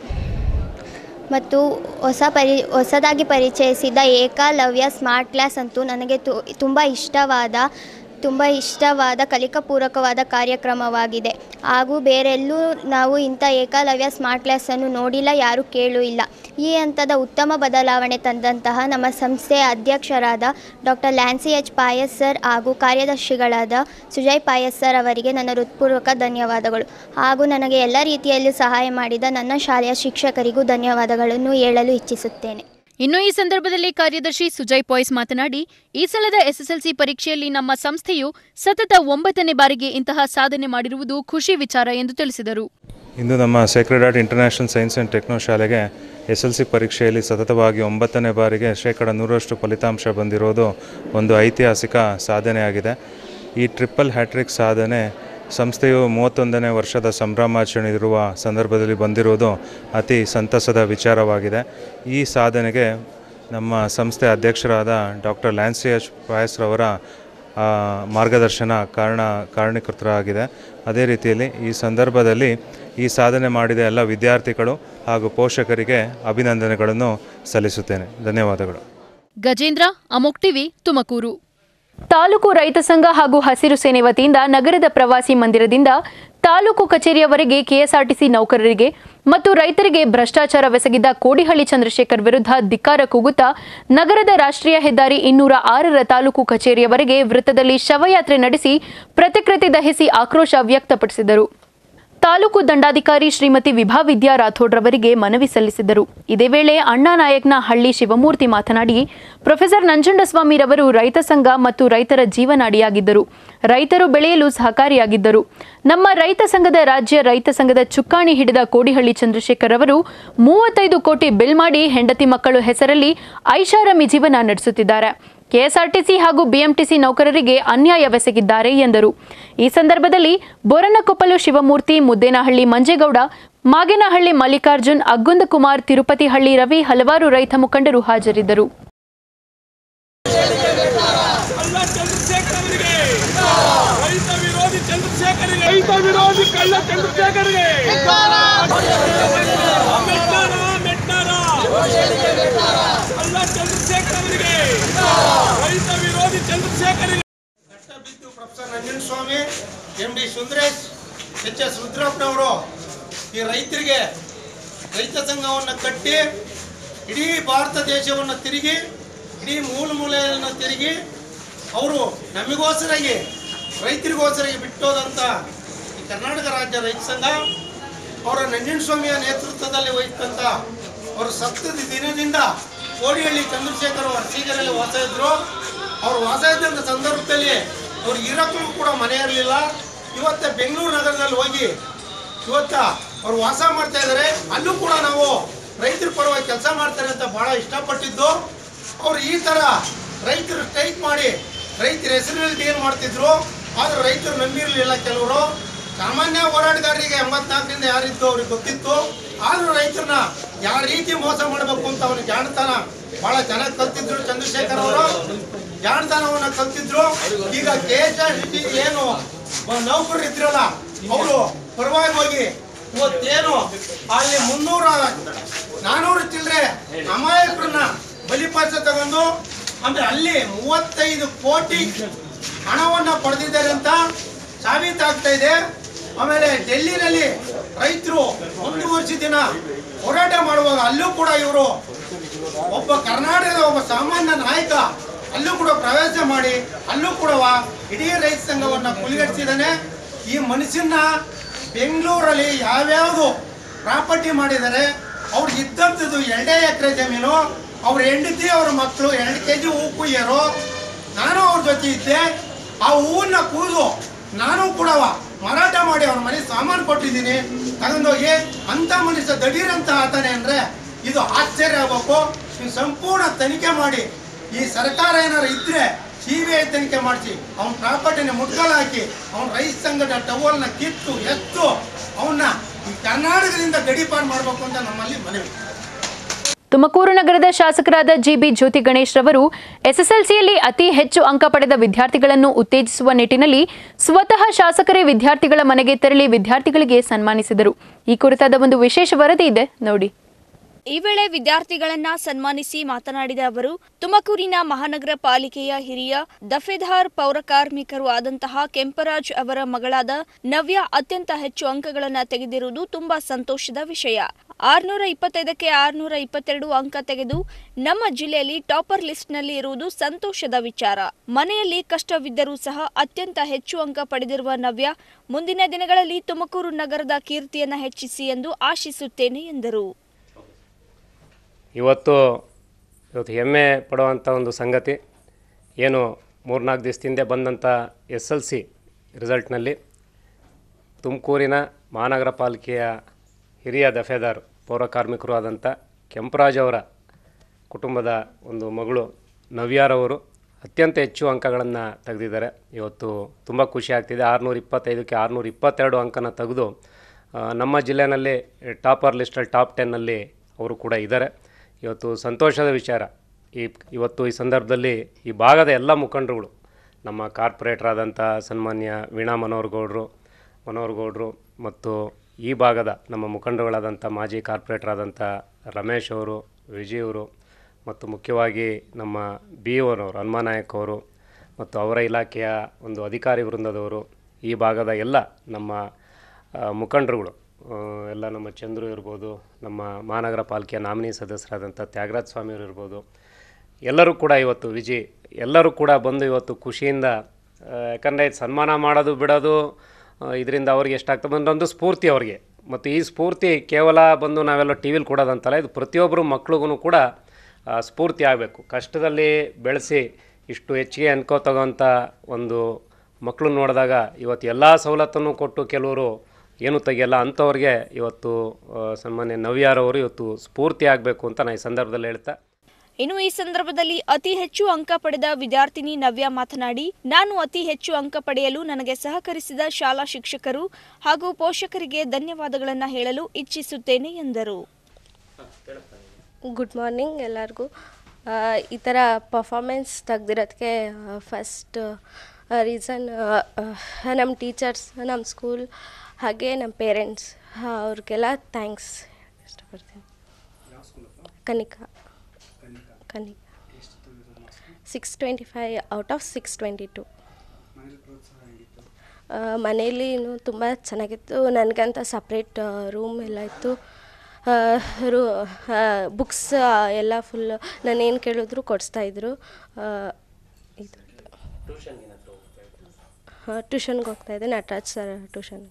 [SPEAKER 6] ಮತ್ತು ಹೊಸ ಪರಿ ಹೊಸದಾಗಿ ಪರಿಚಯಿಸಿದ ಏಕಲವ್ಯ ಸ್ಮಾರ್ಟ್ ಕ್ಲಾಸ್ ಅಂತೂ ನನಗೆ ತು ತುಂಬ ಇಷ್ಟವಾದ ತುಂಬ ಇಷ್ಟವಾದ ಕಲಿಕಾಪೂರಕವಾದ ಕಾರ್ಯಕ್ರಮವಾಗಿದೆ ಹಾಗೂ ಬೇರೆಲ್ಲೂ ನಾವು ಇಂಥ ಏಕಲವ್ಯ ಸ್ಮಾರ್ಟ್ ಕ್ಲಾಸನ್ನು ನೋಡಿಲ್ಲ ಯಾರೂ ಕೇಳೂ ಇಲ್ಲ ಈ ಹಂತದ ಉತ್ತಮ ಬದಲಾವಣೆ ತಂದಂತಹ ನಮ್ಮ ಸಂಸ್ಥೆಯ ಅಧ್ಯಕ್ಷರಾದ doctor Lancy H Pius sir ಹಾಗೂ ಕಾರ್ಯದರ್ಶಿಗಳಾದ ಸುಜಯ್ ಪಾಯಸ್ ಸರ್ ಅವರಿಗೆ ನನ್ನ ಹೃತ್ಪೂರ್ವಕ ಧನ್ಯವಾದಗಳು ಹಾಗೂ ನನಗೆ ಎಲ್ಲ ರೀತಿಯಲ್ಲೂ ಸಹಾಯ ಮಾಡಿದ ನನ್ನ ಶಾಲೆಯ ಶಿಕ್ಷಕರಿಗೂ ಧನ್ಯವಾದಗಳನ್ನು ಹೇಳಲು ಇಚ್ಛಿಸುತ್ತೇನೆ
[SPEAKER 2] ಇನ್ನು ಈ ಸಂದರ್ಭದಲ್ಲಿ ಕಾರ್ಯದರ್ಶಿ ಸುಜಯ್ ಪಾಯ್ಸ್ ಮಾತನಾಡಿ ಈ ಸಲದ ಎಸ್ಎಸ್ಎಲ್ಸಿ ಪರೀಕ್ಷೆಯಲ್ಲಿ ನಮ್ಮ ಸಂಸ್ಥೆಯು ಸತತ ಒಂಬತ್ತನೇ ಬಾರಿಗೆ ಇಂತಹ ಸಾಧನೆ ಮಾಡಿರುವುದು ಖುಷಿ ವಿಚಾರ ಎಂದು ತಿಳಿಸಿದರು
[SPEAKER 8] ಇಂದು ನಮ್ಮ Sacred Art International Science and Techno ಶಾಲೆಗೆ ಎಸ್ ಎಲ್ ಸಿ ಪರೀಕ್ಷೆಯಲ್ಲಿ ಸತತವಾಗಿ ಒಂಬತ್ತನೇ ಬಾರಿಗೆ ಶೇಕಡ ನೂರರಷ್ಟು ಫಲಿತಾಂಶ ಬಂದಿರೋದು ಒಂದು ಐತಿಹಾಸಿಕ ಸಾಧನೆಯಾಗಿದೆ ಈ ಟ್ರಿಪಲ್ ಹ್ಯಾಟ್ರಿಕ್ ಸಾಧನೆ ಸಂಸ್ಥೆಯು ಮೂವತ್ತೊಂದನೇ ವರ್ಷದ ಸಂಭ್ರಮಾಚರಣೆ ಇರುವ ಸಂದರ್ಭದಲ್ಲಿ ಬಂದಿರುವುದು ಅತಿ ಸಂತಸದ ವಿಚಾರವಾಗಿದೆ ಈ ಸಾಧನೆಗೆ ನಮ್ಮ ಸಂಸ್ಥೆ ಅಧ್ಯಕ್ಷರಾದ ಡಾಕ್ಟರ್ ಲ್ಯಾನ್ಸಿ ಎಚ್ ಪಾಯಸ್ರವರ ಆ, ಮಾರ್ಗದರ್ಶನ ಕಾರಣ ಕಾರಣೀಕೃತರಾಗಿದೆ ಅದೇ ರೀತಿಯಲ್ಲಿ ಈ ಸಂದರ್ಭದಲ್ಲಿ ಈ ಸಾಧನೆ ಮಾಡಿದ ಎಲ್ಲ ವಿದ್ಯಾರ್ಥಿಗಳು ಹಾಗೂ ಪೋಷಕರಿಗೆ ಅಭಿನಂದನೆಗಳನ್ನು ಸಲ್ಲಿಸುತ್ತೇನೆ ಧನ್ಯವಾದಗಳು
[SPEAKER 2] ಗಜೇಂದ್ರ ಅಮೋಕ್ ಟಿವಿ ತುಮಕೂರು
[SPEAKER 1] ತಾಲೂಕು ರೈತ ಸಂಘ ಹಾಗೂ ಹಸಿರು ಸೇನೆ ವತಿಯಿಂದ ನಗರದ ಪ್ರವಾಸಿ ಮಂದಿರದಿಂದ ತಾಲೂಕು ಕಚೇರಿಯವರೆಗೆ ಕೆಎಸ್ಆರ್ಟಿಸಿ ನೌಕರರಿಗೆ ಮತ್ತು ರೈತರಿಗೆ ಭ್ರಷ್ಟಾಚಾರವೆಸಗಿದ್ದ ಕೋಡಿಹಳ್ಳಿ ಚಂದ್ರಶೇಖರ್ ವಿರುದ್ಧ ಧಿಕ್ಕಾರ ಕೂಗುತ್ತಾ ನಗರದ ರಾಷ್ಟ್ರೀಯ ಹೆದ್ದಾರಿ ಇನ್ನೂರ ಆರರ ತಾಲೂಕು ಕಚೇರಿಯವರೆಗೆ ವೃತ್ತದಲ್ಲಿ ಶವಯಾತ್ರೆ ನಡೆಸಿ ಪ್ರತಿಕೃತಿ ದಹಿಸಿ ಆಕ್ರೋಶ ವ್ಯಕ್ತಪಡಿಸಿದರು ತಾಲೂಕು ದಂಡಾಧಿಕಾರಿ ಶ್ರೀಮತಿ ವಿಭಾ ವಿದ್ಯಾ ರಾಥೋಡ್ರವರಿಗೆ ಮನವಿ ಸಲ್ಲಿಸಿದರು ಇದೇ ವೇಳೆ ಅಣ್ಣಾನಾಯಕ್ನ ಹಳ್ಳಿ ಶಿವಮೂರ್ತಿ ಮಾತನಾಡಿ ಪ್ರೊಫೆಸರ್ ನಂಜುಂಡಸ್ವಾಮಿರವರು ರೈತ ಸಂಘ ಮತ್ತು ರೈತರ ಜೀವನಾಡಿಯಾಗಿದ್ದರು ರೈತರು ಬೆಳೆಯಲು ಸಹಕಾರಿಯಾಗಿದ್ದರು ನಮ್ಮ ರೈತ ಸಂಘದ ರಾಜ್ಯ ರೈತ ಸಂಘದ ಚುಕ್ಕಾಣಿ ಹಿಡಿದ ಕೋಡಿಹಳ್ಳಿ ಚಂದ್ರಶೇಖರ್ ಅವರು ಮೂವತ್ತೈದು ಕೋಟಿ ಬಿಲ್ ಮಾಡಿ ಹೆಂಡತಿ ಮಕ್ಕಳು ಹೆಸರಲ್ಲಿ ಐಷಾರಾಮಿ ಜೀವನ ನಡೆಸುತ್ತಿದ್ದಾರೆ ಕೆಎಸ್ಆರ್ಟಿಸಿ ಹಾಗೂ ಬಿಎಂಟಿಸಿ ನೌಕರರಿಗೆ ಅನ್ಯಾಯವೆಸಗಿದ್ದಾರೆ ಎಂದರು ಈ ಸಂದರ್ಭದಲ್ಲಿ ಬೋರನಕೊಪ್ಪಲು ಶಿವಮೂರ್ತಿ ಮುದ್ದೇನಹಳ್ಳಿ ಮಂಜೇಗೌಡ ಮಾಗೇನಹಳ್ಳಿ ಮಲ್ಲಿಕಾರ್ಜುನ್ ಅಗ್ಗುಂದಕುಮಾರ್ ತಿರುಪತಿಹಳ್ಳಿ ರವಿ ಹಲವಾರು ರೈತ ಮುಖಂಡರು ಹಾಜರಿದ್ದರು
[SPEAKER 9] ಕಳ್ಳ ಚಂದ್ರಶೇಖರ್ಗೆ ರೈತ ವಿರೋಧಿ ಚಂದ್ರಶೇಖರ್ಗೆ ರೈತ ವಿರೋಧಿ ಕಳ್ಳ ಚಂದ್ರಶೇಖರ್ಗೆ ಮೆಟ್ಟಾರ ಮೆಟ್ಟಾರ ಕಳ್ಳ ಚಂದ್ರಶೇಖರ್ಗೆ ರೈತ ವಿರೋಧಿ ಚಂದ್ರಶೇಖರ್ಗೆ
[SPEAKER 10] ಬಿದ್ದು professor Nanjan Swamy M D Sundaresh H S ರುದ್ರಪ್ಪನವರು ಈ ರೈತರಿಗೆ ರೈತ ಸಂಘವನ್ನು ಕಟ್ಟಿ ಇಡೀ ಭಾರತ ದೇಶವನ್ನು ತಿರುಗಿ ಇಡೀ ಮೂಲ ಮೂಲೆಯನ್ನು ತಿರುಗಿ ಅವರು ನಮಗೋಸ್ಕರಾಗಿ ರೈತರಿಗೋಸ್ಕರಾಗಿ ಬಿಟ್ಟೋದಂಥ ಈ ಕರ್ನಾಟಕ ರಾಜ್ಯ ರೈತ ಸಂಘ ಅವರ ನಂಜನ ಸ್ವಾಮಿಯ ನೇತೃತ್ವದಲ್ಲಿ ವಹಿಸಿದಂಥ ಅವರು ಸಪ್ತದ ದಿನದಿಂದ ಕೋಡಿಹಳ್ಳಿ ಚಂದ್ರಶೇಖರ್ ಅವರು ಅರಸೀಗರಲ್ಲಿ ವಾಸ ಇದ್ರು ಅವ್ರು ವಾಸ ಇದ್ದಂಥ ಸಂದರ್ಭದಲ್ಲಿ ಅವ್ರು ಇರಕ್ಕೂ ಕೂಡ ಮನೆ ಇರಲಿಲ್ಲ ಇವತ್ತು ಬೆಂಗಳೂರು ನಗರದಲ್ಲಿ ಹೋಗಿ ಇವತ್ತ ಅವ್ರು ವಾಸ ಮಾಡ್ತಾ ಇದ್ದಾರೆ ಅಲ್ಲೂ ಕೂಡ ನಾವು ರೈತರ ಪರವಾಗಿ ಕೆಲಸ ಮಾಡ್ತಾರೆ ಅಂತ ಬಹಳ ಇಷ್ಟಪಟ್ಟಿದ್ದು ಅವ್ರು ಈ ಥರ ರೈತರು ಸ್ಟ್ರೈಕ್ ಮಾಡಿ ರೈತರ ಹೆಸರಿನಲ್ಲಿ ಏನು ಮಾಡ್ತಿದ್ರು ಆದ್ರೆ ರೈತರು ನಂಬಿರಲಿಲ್ಲ ಕೆಲವರು ಸಾಮಾನ್ಯ ಹೋರಾಟಗಾರರಿಗೆ ಎಂಬತ್ನಾಲ್ಕರಿಂದ ಯಾರಿದ್ದು ಅವ್ರಿಗೆ ಗೊತ್ತಿತ್ತು ಆದ್ರೂ ರೈತರನ್ನ ಯಾವ ರೀತಿ ಮೋಸ ಮಾಡಬೇಕು ಅಂತ ಅವ್ರಿಗೆ ಜಾಣತನ ಬಹಳ ಚೆನ್ನಾಗಿ ಕಲ್ತಿದ್ರು ಚಂದ್ರಶೇಖರ್ ಅವರು ಜಾಣತನವನ್ನ ಕಲ್ತಿದ್ರು ಈಗ ಕೆ ಎಸ್ ಆರ್ ಟಿ ಏನು ನೌಕರರು ಇದ್ರಲ್ಲ ಅವರು ಪರವಾಗಿ ಹೋಗಿ ಇವತ್ತೇನು ಅಲ್ಲಿ ಮುನ್ನೂರ ನಾನೂರು ಚಿಲ್ಲರೆ ಅಮಾಯಕರನ್ನ ಬಲಿಪಾಸ ತಗೊಂಡು ಅಂದ್ರೆ ಅಲ್ಲಿ ಮೂವತ್ತೈದು ಕೋಟಿ ಹಣವನ್ನ ಪಡೆದಿದ್ದಾರೆ ಅಂತ ಸಾಬೀತಾಗ್ತಾ ಇದೆ ಆಮೇಲೆ ಡೆಲ್ಲಿನಲ್ಲಿ ರೈತರು ಒಂದು ವರ್ಷ ದಿನ ಹೋರಾಟ ಮಾಡುವಾಗ ಅಲ್ಲೂ ಕೂಡ ಇವರು ಒಬ್ಬ ಕರ್ನಾಟಕದ ಒಬ್ಬ ಸಾಮಾನ್ಯ ನಾಯಕ ಅಲ್ಲೂ ಕೂಡ ಪ್ರವೇಶ ಮಾಡಿ ಅಲ್ಲೂ ಕೂಡ ಇಡೀ ರೈತ ಸಂಘವನ್ನ ಕುಲಿಗಡಿಸಿದ್ದಾನೆ ಈ ಮನುಷ್ಯನ ಬೆಂಗಳೂರಲ್ಲಿ ಯಾವ್ಯಾವುದು ಪ್ರಾಪರ್ಟಿ ಮಾಡಿದ್ದಾರೆ ಅವ್ರು ಇದ್ದಂಥದ್ದು ಎರಡೇ ಎಕರೆ ಜಮೀನು ಅವ್ರ ಹೆಂಡತಿ ಅವ್ರ ಮಕ್ಕಳು ಎರಡು ಕೆ ಜಿ ಹೂ ಕುಯ್ಯರು ನಾನು ಅವ್ರ ಜೊತೆ ಇದ್ದೆ ಆ ಹೂವನ್ನ ಕೂದು ನಾನು ಕೂಡ ಮಾರಾಟ ಮಾಡಿ ಅವ್ರ ಮನೆ ಸಾಮಾನು ಕೊಟ್ಟಿದ್ದೀನಿ ತಗೊಂಡೋಗಿ ಅಂತ ಮನುಷ್ಯ ದಡೀರ್ ಅಂತ ಆತಾನೆ ಅಂದ್ರೆ ಇದು ಆಶ್ಚರ್ಯ ಆಗ್ಬೇಕು ನೀವು ಸಂಪೂರ್ಣ ತನಿಖೆ ಮಾಡಿ ಈ ಸರ್ಕಾರ ಏನಾರು ಇದ್ರೆ ಸಿ ಬಿ ಐ ತನಿಖೆ ಮಾಡಿಸಿ ಅವನ ಪ್ರಾಪರ್ಟಿನ ಮುಟ್ಕಲ್ ಹಾಕಿ ಅವನ ರೈತ ಸಂಘದ ಟವಲ್ನ ಕಿತ್ತು ಎತ್ತು ಅವನ್ನ ಈ ಕರ್ನಾಟಕದಿಂದ ಗಡೀಪಾರು ಮಾಡಬೇಕು ಅಂತ ನಮ್ಮಲ್ಲಿ ಮನವಿ
[SPEAKER 1] ತುಮಕೂರು ನಗರದ ಶಾಸಕರಾದ ಜಿಬಿ ಜ್ಯೋತಿ ಗಣೇಶ್ ರವರು ಎಸ್ಎಸ್ಎಲ್ಸಿಯಲ್ಲಿ ಅತಿ ಹೆಚ್ಚು ಅಂಕ ಪಡೆದ ವಿದ್ಯಾರ್ಥಿಗಳನ್ನು ಉತ್ತೇಜಿಸುವ ನಿಟ್ಟಿನಲ್ಲಿ ಸ್ವತಃ ಶಾಸಕರೇ ವಿದ್ಯಾರ್ಥಿಗಳ ಮನೆಗೆ ತೆರಳಿ ವಿದ್ಯಾರ್ಥಿಗಳಿಗೆ ಸನ್ಮಾನಿಸಿದರು ಈ ಕುರಿತಾದ ಒಂದು ವಿಶೇಷ ವರದಿ ಇದೆ ನೋಡಿ
[SPEAKER 11] ಈ ವೇಳೆ ವಿದ್ಯಾರ್ಥಿಗಳನ್ನ ಸನ್ಮಾನಿಸಿ ಮಾತನಾಡಿದ ಅವರು ತುಮಕೂರಿನ ಮಹಾನಗರ ಪಾಲಿಕೆಯ ಹಿರಿಯ ದಫೇದಾರ್ ಪೌರ ಕಾರ್ಮಿಕರು ಆದಂತಹ ಕೆಂಪರಾಜ್ ಅವರ ಮಗಳಾದ ನವ್ಯ ಅತ್ಯಂತ ಹೆಚ್ಚು ಅಂಕಗಳನ್ನು ತೆಗೆದಿರುವುದು ತುಂಬಾ ಸಂತೋಷದ ವಿಷಯ ಆರ್ನೂರ ಇಪ್ಪತ್ತೈದಕ್ಕೆ ಆರ್ನೂರ ಇಪ್ಪತ್ತೆರಡು ಅಂಕ ತೆಗೆದು ನಮ್ಮ ಜಿಲ್ಲೆಯಲ್ಲಿ ಟಾಪರ್ ಲಿಸ್ಟ್ನಲ್ಲಿ ಇರುವುದು ಸಂತೋಷದ ವಿಚಾರ ಮನೆಯಲ್ಲಿ ಕಷ್ಟವಿದ್ದರೂ ಸಹ ಅತ್ಯಂತ ಹೆಚ್ಚು ಅಂಕ ಪಡೆದಿರುವ ನವ್ಯ ಮುಂದಿನ ದಿನಗಳಲ್ಲಿ ತುಮಕೂರು ನಗರದ ಕೀರ್ತಿಯನ್ನ ಹೆಚ್ಚಿಸಿ ಎಂದು ಆಶಿಸುತ್ತೇನೆ ಎಂದರು
[SPEAKER 12] ಇವತ್ತು ಇವತ್ತು ಹೆಮ್ಮೆ ಪಡುವಂಥ ಒಂದು ಸಂಗತಿ ಏನು ಮೂರ್ನಾಲ್ಕು ದಿವಸದ ಹಿಂದೆ ಬಂದಂಥ ಎಸ್ ಎಲ್ ಸಿ ರಿಸಲ್ಟ್ನಲ್ಲಿ ತುಮಕೂರಿನ ಮಹಾನಗರ ಪಾಲಿಕೆಯ ಹಿರಿಯ ದಫೇದಾರ್ ಪೌರ ಕಾರ್ಮಿಕರು ಆದಂಥ ಕೆಂಪರಾಜ್ ಅವರ ಕುಟುಂಬದ ಒಂದು ಮಗಳು ನವ್ಯಾರವರು ಅತ್ಯಂತ ಹೆಚ್ಚು ಅಂಕಗಳನ್ನು ತೆಗೆದಿದ್ದಾರೆ ಇವತ್ತು ತುಂಬ ಖುಷಿ ಆಗ್ತಿದೆ ಆರುನೂರ ಇಪ್ಪತ್ತೈದಕ್ಕೆ ಆರುನೂರ ಇಪ್ಪತ್ತೆರಡು ಅಂಕನ ತೆಗೆದು ಆ, ನಮ್ಮ ಜಿಲ್ಲೆನಲ್ಲಿ ಟಾಪರ್ ಲಿಸ್ಟಲ್ಲಿ ಟಾಪ್ ಟೆನ್ನಲ್ಲಿ ಅವರು ಕೂಡ ಇದ್ದಾರೆ ಇವತ್ತು ಸಂತೋಷದ ವಿಚಾರ ಈ ಇವತ್ತು ಈ ಸಂದರ್ಭದಲ್ಲಿ ಈ ಭಾಗದ ಎಲ್ಲ ಮುಖಂಡರುಗಳು ನಮ್ಮ ಕಾರ್ಪೊರೇಟರ್ ಆದಂಥ ಸನ್ಮಾನ್ಯ ವೀಣಾ ಮನೋಹರ್ ಗೌಡರು ಮನೋಹರ್ ಗೌಡರು ಮತ್ತು ಈ ಭಾಗದ ನಮ್ಮ ಮುಖಂಡರುಗಳಾದಂಥ ಮಾಜಿ ಕಾರ್ಪೊರೇಟರ್ ಆದಂಥ ರಮೇಶ್ ಅವರು ವಿಜಯ್ ಅವರು ಮತ್ತು ಮುಖ್ಯವಾಗಿ ನಮ್ಮ ಬಿ ಓನವರು ಹನುಮಾನಾಯಕ್ ಅವರು ಮತ್ತು ಅವರ ಇಲಾಖೆಯ ಒಂದು ಅಧಿಕಾರಿ ವೃಂದದವರು ಈ ಭಾಗದ ಎಲ್ಲ ನಮ್ಮ ಆ, ಮುಖಂಡರುಗಳು ಆ, ಎಲ್ಲ ನಮ್ಮ ಚಂದ್ರು ಇರ್ಬೋದು ನಮ್ಮ ಮಹಾನಗರ ಪಾಲಿಕೆಯ ನಾಮಿನಿ ಸದಸ್ಯರಾದಂಥ ತ್ಯಾಗರಾಜ ಸ್ವಾಮಿಯವರು ಇರ್ಬೋದು ಎಲ್ಲರೂ ಕೂಡ ಇವತ್ತು ವಿಜಿ ಎಲ್ಲರೂ ಕೂಡ ಬಂದು ಇವತ್ತು ಖುಷಿಯಿಂದ ಆ, ಯಾಕಂದರೆ ಸನ್ಮಾನ ಮಾಡೋದು ಬಿಡೋದು ಇದರಿಂದ ಅವ್ರಿಗೆ ಎಷ್ಟಾಗ್ತದೆ ಬಂದ್ರೆ ಒಂದು ಸ್ಫೂರ್ತಿ ಅವ್ರಿಗೆ ಮತ್ತು ಈ ಸ್ಫೂರ್ತಿ ಕೇವಲ ಬಂದು ನಾವೆಲ್ಲ ಟಿ ವಿಲಿ ಕೊಡೋದಂತಲ್ಲ ಇದು ಪ್ರತಿಯೊಬ್ಬರು ಮಕ್ಳಿಗೂ ಕೂಡ ಆ, ಸ್ಫೂರ್ತಿ ಆಗಬೇಕು ಕಷ್ಟದಲ್ಲಿ ಬೆಳೆಸಿ ಇಷ್ಟು ಹೆಚ್ಚಿಗೆ ಅನ್ಕೋ ತಗೋಂಥ ಒಂದು ಮಕ್ಕಳು ನೋಡಿದಾಗ ಇವತ್ತು ಎಲ್ಲ ಸವಲತ್ತನ್ನು ಕೊಟ್ಟು ಕೆಲವರು ಏನು ತೆಗಿಯಲ್ಲ ಅಂಥವ್ರಿಗೆ ಇವತ್ತು ಆ, ಸನ್ಮಾನ್ಯ ನವ್ಯಾರವರು ಇವತ್ತು ಸ್ಫೂರ್ತಿ ಆಗಬೇಕು ಅಂತ ನಾನು ಈ ಸಂದರ್ಭದಲ್ಲಿ ಹೇಳ್ತಾ
[SPEAKER 11] ಇನ್ನು ಈ ಸಂದರ್ಭದಲ್ಲಿ ಅತಿ ಹೆಚ್ಚು ಅಂಕ ಪಡೆದ ವಿದ್ಯಾರ್ಥಿನಿ ನವ್ಯ ಮಾತನಾಡಿ ನಾನು ಅತಿ ಹೆಚ್ಚು ಅಂಕ ಪಡೆಯಲು ನನಗೆ ಸಹಕರಿಸಿದ ಶಾಲಾ ಶಿಕ್ಷಕರು ಹಾಗೂ ಪೋಷಕರಿಗೆ ಧನ್ಯವಾದಗಳನ್ನು ಹೇಳಲು ಇಚ್ಛಿಸುತ್ತೇನೆ ಎಂದರು
[SPEAKER 13] ಗುಡ್ ಮಾರ್ನಿಂಗ್ ಎಲ್ಲರಿಗೂ ಈ ಥರ ಪರ್ಫಾಮೆನ್ಸ್ ತೆಗ್ದಿರೋದಕ್ಕೆ ಫಸ್ಟ್ ರೀಸನ್ ನಮ್ಮ ಟೀಚರ್ಸ್ ನಮ್ಮ ಸ್ಕೂಲ್ ಹಾಗೆ ನಮ್ಮ ಪೇರೆಂಟ್ಸ್ ಅವ್ರಿಗೆಲ್ಲ ಥ್ಯಾಂಕ್ಸ್ ಇಷ್ಟಪಡ್ತೀನಿ Kanika Kanika six twenty five out of six twenty two ಮನೇಲಿ ತುಂಬ ಚೆನ್ನಾಗಿತ್ತು ನನಗಂತ ಸಪ್ರೇಟ್ ರೂಮ್ ಎಲ್ಲ ಇತ್ತು ರೂ ಬುಕ್ಸ್ ಎಲ್ಲ ಫುಲ್ ನಾನೇನು ಕೇಳಿದ್ರು ಕೊಡಿಸ್ತಾಯಿದ್ರು ಇದು ಟ್ಯೂಷನ್ಗೆ ಹೋಗ್ತಾಯಿದ್ದೆ ನಟರಾಜ್ ಸರ್ ಟ್ಯೂಷನ್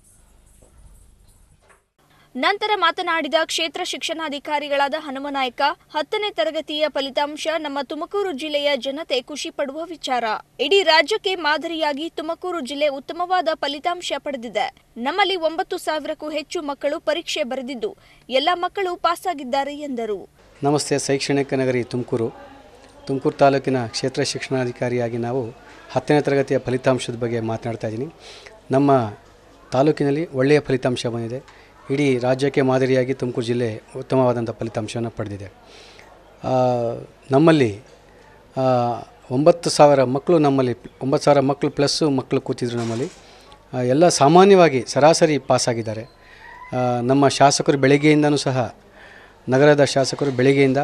[SPEAKER 11] ನಂತರ ಮಾತನಾಡಿದ ಕ್ಷೇತ್ರ ಶಿಕ್ಷಣಾಧಿಕಾರಿಗಳಾದ ಹನುಮನಾಯಕ ಹತ್ತನೇ ತರಗತಿಯ ಫಲಿತಾಂಶ ನಮ್ಮ ತುಮಕೂರು ಜಿಲ್ಲೆಯ ಜನತೆ ಖುಷಿ ಪಡುವ ವಿಚಾರ ಇಡೀ ರಾಜ್ಯಕ್ಕೆ ಮಾದರಿಯಾಗಿ ತುಮಕೂರು ಜಿಲ್ಲೆ ಉತ್ತಮವಾದ ಫಲಿತಾಂಶ ಪಡೆದಿದೆ ನಮ್ಮಲ್ಲಿ ಒಂಬತ್ತು ಸಾವಿರಕ್ಕೂ ಹೆಚ್ಚು ಮಕ್ಕಳು ಪರೀಕ್ಷೆ ಬರೆದಿದ್ದು ಎಲ್ಲ ಮಕ್ಕಳು ಪಾಸಾಗಿದ್ದಾರೆ ಎಂದರು
[SPEAKER 14] ನಮಸ್ತೆ ಶೈಕ್ಷಣಿಕ ನಗರಿ ತುಮಕೂರು ತುಮಕೂರು ತಾಲೂಕಿನ ಕ್ಷೇತ್ರ ಶಿಕ್ಷಣಾಧಿಕಾರಿಯಾಗಿ ನಾವು ಹತ್ತನೇ ತರಗತಿಯ ಫಲಿತಾಂಶದ ಬಗ್ಗೆ ಮಾತನಾಡ್ತಾ ಇದ್ದೀನಿ ನಮ್ಮ ತಾಲೂಕಿನಲ್ಲಿ ಒಳ್ಳೆಯ ಫಲಿತಾಂಶ ಬಂದಿದೆ ಇಡೀ ರಾಜ್ಯಕ್ಕೆ ಮಾದರಿಯಾಗಿ ತುಮಕೂರು ಜಿಲ್ಲೆ ಉತ್ತಮವಾದಂಥ ಫಲಿತಾಂಶವನ್ನು ಪಡೆದಿದೆ ಆ, ನಮ್ಮಲ್ಲಿ ಆ, ಒಂಬತ್ತು ಸಾವಿರ ಮಕ್ಕಳು ನಮ್ಮಲ್ಲಿ ಒಂಬತ್ತು ಸಾವಿರ ಮಕ್ಕಳು ಪ್ಲಸ್ಸು ಮಕ್ಕಳು ಕೂತಿದ್ರು ನಮ್ಮಲ್ಲಿ ಆ, ಎಲ್ಲ ಸಾಮಾನ್ಯವಾಗಿ ಸರಾಸರಿ ಪಾಸಾಗಿದ್ದಾರೆ ಆ, ನಮ್ಮ ಶಾಸಕರು ಬೆಳಗ್ಗೆಯಿಂದನೂ ಸಹ ನಗರದ ಶಾಸಕರು ಬೆಳಗ್ಗೆಯಿಂದ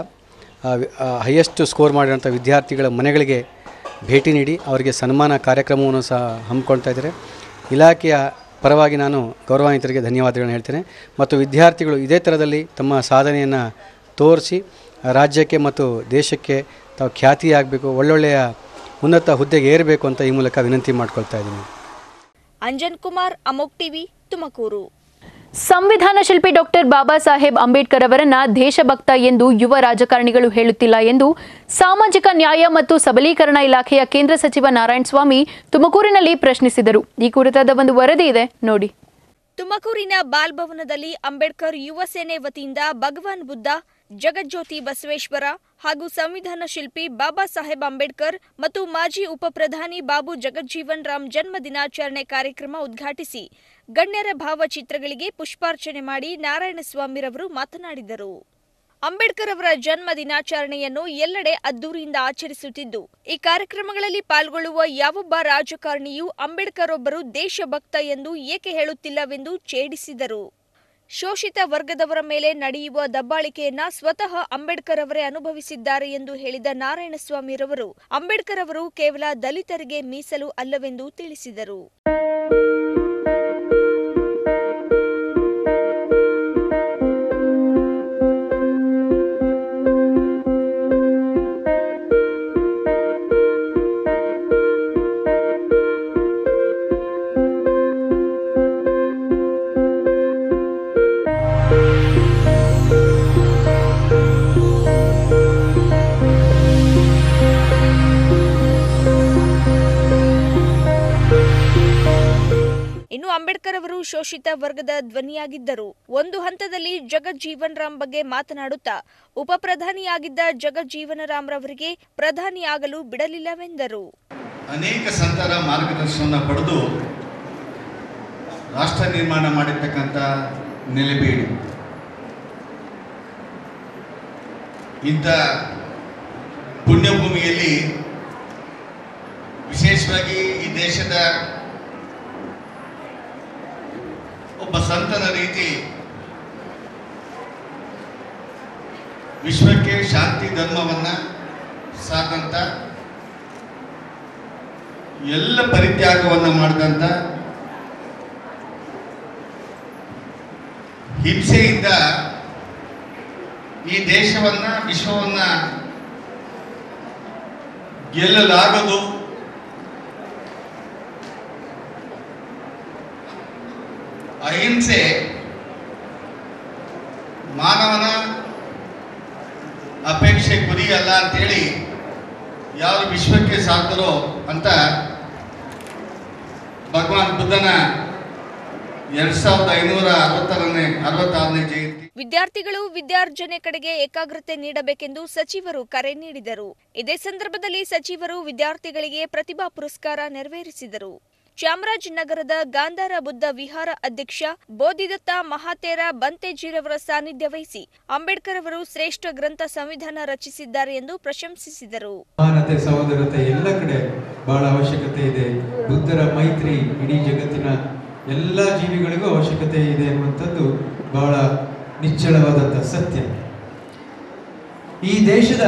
[SPEAKER 14] ಹೈಯೆಸ್ಟ್ ಸ್ಕೋರ್ ಮಾಡಿರೋಂಥ ವಿದ್ಯಾರ್ಥಿಗಳ ಮನೆಗಳಿಗೆ ಭೇಟಿ ನೀಡಿ ಅವರಿಗೆ ಸನ್ಮಾನ ಕಾರ್ಯಕ್ರಮವನ್ನು ಸಹ ಹಮ್ಮಿಕೊಳ್ತಾ ಇದ್ದಾರೆ ಇಲಾಖೆಯ ಪರವಾಗಿ ನಾನು ಗೌರವಾನ್ವಿತರಿಗೆ ಧನ್ಯವಾದಗಳನ್ನು ಹೇಳ್ತೇನೆ ಮತ್ತು ವಿದ್ಯಾರ್ಥಿಗಳು ಇದೇ ಥರದಲ್ಲಿ ತಮ್ಮ ಸಾಧನೆಯನ್ನು ತೋರಿಸಿ ರಾಜ್ಯಕ್ಕೆ ಮತ್ತು ದೇಶಕ್ಕೆ ತಾವು ಖ್ಯಾತಿಯಾಗಬೇಕು ಒಳ್ಳೊಳ್ಳೆಯ ಉನ್ನತ ಹುದ್ದೆಗೆ ಏರಬೇಕು ಅಂತ ಈ ಮೂಲಕ ವಿನಂತಿ ಮಾಡ್ಕೊಳ್ತಾ ಇದ್ದೀನಿ
[SPEAKER 11] ಅಂಜನ್ ಕುಮಾರ್ ಅಮೋಕ್ ಟಿವಿ ತುಮಕೂರು
[SPEAKER 1] ಸಂವಿಧಾನ ಶಿಲ್ಪಿ ಡಾಕ್ಟರ್ ಬಾಬಾ ಸಾಹೇಬ್ ಅಂಬೇಡ್ಕರ್ ಅವರನ್ನ ದೇಶಭಕ್ತ ಎಂದು ಯುವ ರಾಜಕಾರಣಿಗಳು ಹೇಳುತ್ತಿಲ್ಲ ಎಂದು ಸಾಮಾಜಿಕ ನ್ಯಾಯ ಮತ್ತು ಸಬಲೀಕರಣ ಇಲಾಖೆಯ ಕೇಂದ್ರ ಸಚಿವ ನಾರಾಯಣ ಸ್ವಾಮಿ ತುಮಕೂರಿನಲ್ಲಿ ಪ್ರಶ್ನಿಸಿದರು ಈ ಕುರಿತಾದ ಒಂದು ವರದಿ ಇದೆ ನೋಡಿ
[SPEAKER 11] ತುಮಕೂರಿನ ಬಾಲ್ ಭವನದಲ್ಲಿ ಅಂಬೇಡ್ಕರ್ ಯುವ ಸೇನೆ ವತಿಯಿಂದ ಭಗವಾನ್ ಬುದ್ಧ ಜಗಜ್ಯೋತಿ ಬಸವೇಶ್ವರ ಹಾಗೂ ಸಂವಿಧಾನ ಶಿಲ್ಪಿ ಬಾಬಾ ಸಾಹೇಬ್ ಅಂಬೇಡ್ಕರ್ ಮತ್ತು ಮಾಜಿ ಉಪಪ್ರಧಾನಿ ಬಾಬು ಜಗಜ್ಜೀವನ್ ರಾಮ್ ಜನ್ಮ ದಿನಾಚರಣೆ ಕಾರ್ಯಕ್ರಮ ಉದ್ಘಾಟಿಸಿ ಗಣ್ಯರ ಭಾವಚಿತ್ರಗಳಿಗೆ ಪುಷ್ಪಾರ್ಚನೆ ಮಾಡಿ ನಾರಾಯಣಸ್ವಾಮಿರವರು ಮಾತನಾಡಿದರು ಅಂಬೇಡ್ಕರ್ ಅವರ ಜನ್ಮ ದಿನಾಚರಣೆಯನ್ನು ಎಲ್ಲೆಡೆ ಅದ್ದೂರಿಯಿಂದ ಆಚರಿಸುತ್ತಿದ್ದು ಈ ಕಾರ್ಯಕ್ರಮಗಳಲ್ಲಿ ಪಾಲ್ಗೊಳ್ಳುವ ಯಾವೊಬ್ಬ ರಾಜಕಾರಣಿಯೂ ಅಂಬೇಡ್ಕರ್ ಒಬ್ಬರು ದೇಶಭಕ್ತ ಎಂದು ಏಕೆ ಹೇಳುತ್ತಿಲ್ಲವೆಂದು ಛೇಡಿಸಿದರು ಶೋಷಿತ ವರ್ಗದವರ ಮೇಲೆ ನಡೆಯುವ ದಬ್ಬಾಳಿಕೆಯನ್ನ ಸ್ವತಃ ಅಂಬೇಡ್ಕರ್ ಅವರೇ ಅನುಭವಿಸಿದ್ದಾರೆ ಎಂದು ಹೇಳಿದ ನಾರಾಯಣಸ್ವಾಮಿರವರು ಅಂಬೇಡ್ಕರ್ ಅವರು ಕೇವಲ ದಲಿತರಿಗೆ ಮೀಸಲು ಅಲ್ಲವೆಂದು ತಿಳಿಸಿದರು ಇನ್ನು ಅಂಬೇಡ್ಕರ್ ಅವರು ಶೋಷಿತ ವರ್ಗದ ಧ್ವನಿಯಾಗಿದ್ದರು ಒಂದು ಹಂತದಲ್ಲಿ ಜಗಜ್ಜೀವನ್ ರಾಮ್ ಬಗ್ಗೆ ಮಾತನಾಡುತ್ತಾ ಉಪಪ್ರಧಾನಿಯಾಗಿದ್ದ ಜಗಜ್ಜೀವನ ರಾಮ್ರವರಿಗೆ ಪ್ರಧಾನಿಯಾಗಲು ಬಿಡಲಿಲ್ಲವೆಂದರು
[SPEAKER 15] ಅನೇಕ ಸಂತರ ಮಾರ್ಗದರ್ಶನವನ್ನು ಪಡೆದು ರಾಷ್ಟ್ರ ನಿರ್ಮಾಣ ಮಾಡಿರ್ತಕ್ಕಂಥ ನೆಲೆಬೀಡು ಇಂಥ ಪುಣ್ಯಭೂಮಿಯಲ್ಲಿ ವಿಶೇಷವಾಗಿ ಈ ದೇಶದ ಒಬ್ಬ ಸಂತನ ರೀತಿ ವಿಶ್ವಕ್ಕೆ ಶಾಂತಿ ಧರ್ಮವನ್ನು ಸಾರಿದಂಥ ಎಲ್ಲ ಪರಿತ್ಯಾಗವನ್ನು ಮಾಡಿದಂಥ ಹಿಂಸೆಯಿಂದ ಈ ದೇಶವನ್ನ ವಿಶ್ವವನ್ನ ಗೆಲ್ಲಲಾಗದು ಅಹಿಂಸೆ ಮಾನವನ ಅಪೇಕ್ಷೆ ಗುರಿ ಅಲ್ಲ ಅಂತೇಳಿ ಯಾರು ವಿಶ್ವಕ್ಕೆ ಸಾಕ್ತರೋ ಅಂತ ಭಗವಾನ್ ಬುದ್ಧನ ಎರಡ್ ಸಾವಿರದ ಐನೂರ ಅರವತ್ತರನೇ ಅರವತ್ತಾರನೇ ಜಯಂತಿ
[SPEAKER 11] ವಿದ್ಯಾರ್ಥಿಗಳು ವಿದ್ಯಾರ್ಜನೆ ಕಡೆಗೆ ಏಕಾಗ್ರತೆ ನೀಡಬೇಕೆಂದು ಸಚಿವರು ಕರೆ ನೀಡಿದರು ಇದೇ ಸಂದರ್ಭದಲ್ಲಿ ಸಚಿವರು ವಿದ್ಯಾರ್ಥಿಗಳಿಗೆ ಪ್ರತಿಭಾ ಪುರಸ್ಕಾರ ನೆರವೇರಿಸಿದರು ಚಾಮರಾಜನಗರದ ಗಾಂಧಾರ ಬುದ್ಧ ವಿಹಾರ ಅಧ್ಯಕ್ಷ ಬೋಧಿದತ್ತ ಮಹಾತೇರ ಬಂತೇಜಿರವರ ಸಾನ್ನಿಧ್ಯ ವಹಿಸಿ ಅಂಬೇಡ್ಕರ್ ಅವರು ಶ್ರೇಷ್ಠ ಗ್ರಂಥ ಸಂವಿಧಾನ ರಚಿಸಿದ್ದಾರೆ ಎಂದು ಪ್ರಶಂಸಿಸಿದರು
[SPEAKER 16] ಸಮಾನತೆ ಸಹೋದರತೆ ಎಲ್ಲ ಕಡೆ ಬಹಳ ಅವಶ್ಯಕತೆ ಇದೆ ಬುದ್ಧರ ಮೈತ್ರಿ ಇಡೀ ಜಗತ್ತಿನ ಎಲ್ಲ ಜೀವಿಗಳಿಗೂ ಅವಶ್ಯಕತೆ ಇದೆ ಅನ್ನುವಂಥದ್ದು ಬಹಳ ನಿಚ್ಚಳವಾದಂಥ ಸತ್ಯ ಈ ದೇಶದ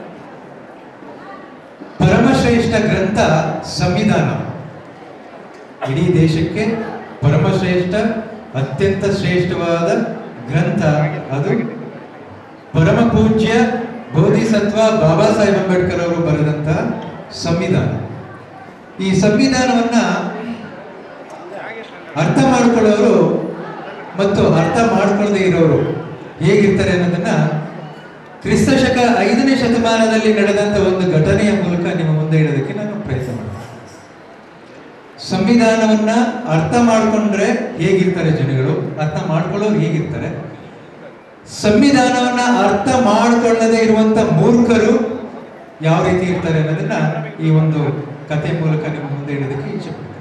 [SPEAKER 16] ಪರಮಶ್ರೇಷ್ಠ ಗ್ರಂಥ ಸಂವಿಧಾನ ಇಡೀ ದೇಶಕ್ಕೆ ಪರಮಶ್ರೇಷ್ಠ ಅತ್ಯಂತ ಶ್ರೇಷ್ಠವಾದ ಗ್ರಂಥ ಅದು ಪರಮ ಪೂಜ್ಯ ಬೋಧಿಸತ್ವ ಬಾಬಾ ಸಾಹೇಬ್ ಅಂಬೇಡ್ಕರ್ ಅವರು ಬರೆದಂತ ಸಂವಿಧಾನ ಈ ಸಂವಿಧಾನವನ್ನ ಅರ್ಥ ಮಾಡ್ಕೊಳ್ಳೋರು ಮತ್ತು ಅರ್ಥ ಮಾಡ್ಕೊಳ್ಳದೆ ಇರೋರು ಹೇಗಿರ್ತಾರೆ ಅನ್ನೋದನ್ನ ಕ್ರಿಸ್ತ ಶಕ ಐದನೇ ಶತಮಾನದಲ್ಲಿ ನಡೆದಂತ ಒಂದು ಘಟನೆಯ ಮೂಲಕ ನಿಮ್ಮ ಮುಂದೆ ಇಡೋದಕ್ಕೆ ನಾನು ಪ್ರಯತ್ನ ಮಾಡ್ತೀನಿ ಸಂವಿಧಾನವನ್ನ ಅರ್ಥ ಮಾಡ್ಕೊಂಡ್ರೆ ಹೇಗಿರ್ತಾರೆ ಜನಗಳು ಅರ್ಥ ಮಾಡ್ಕೊಳ್ಳೋರು ಹೇಗಿರ್ತಾರೆ ಸಂವಿಧಾನವನ್ನ ಅರ್ಥ ಮಾಡಿಕೊಳ್ಳದೆ ಇರುವಂತ ಮೂರ್ಖರು ಯಾವ ರೀತಿ ಇರ್ತಾರೆ ಅನ್ನೋದನ್ನ ಈ ಒಂದು ಕತೆ ಮೂಲಕ ನಿಮ್ಮ ಮುಂದೆ ಇಡೋದಕ್ಕೆ ಇಚ್ಛೆ ಪಡ್ತೇನೆ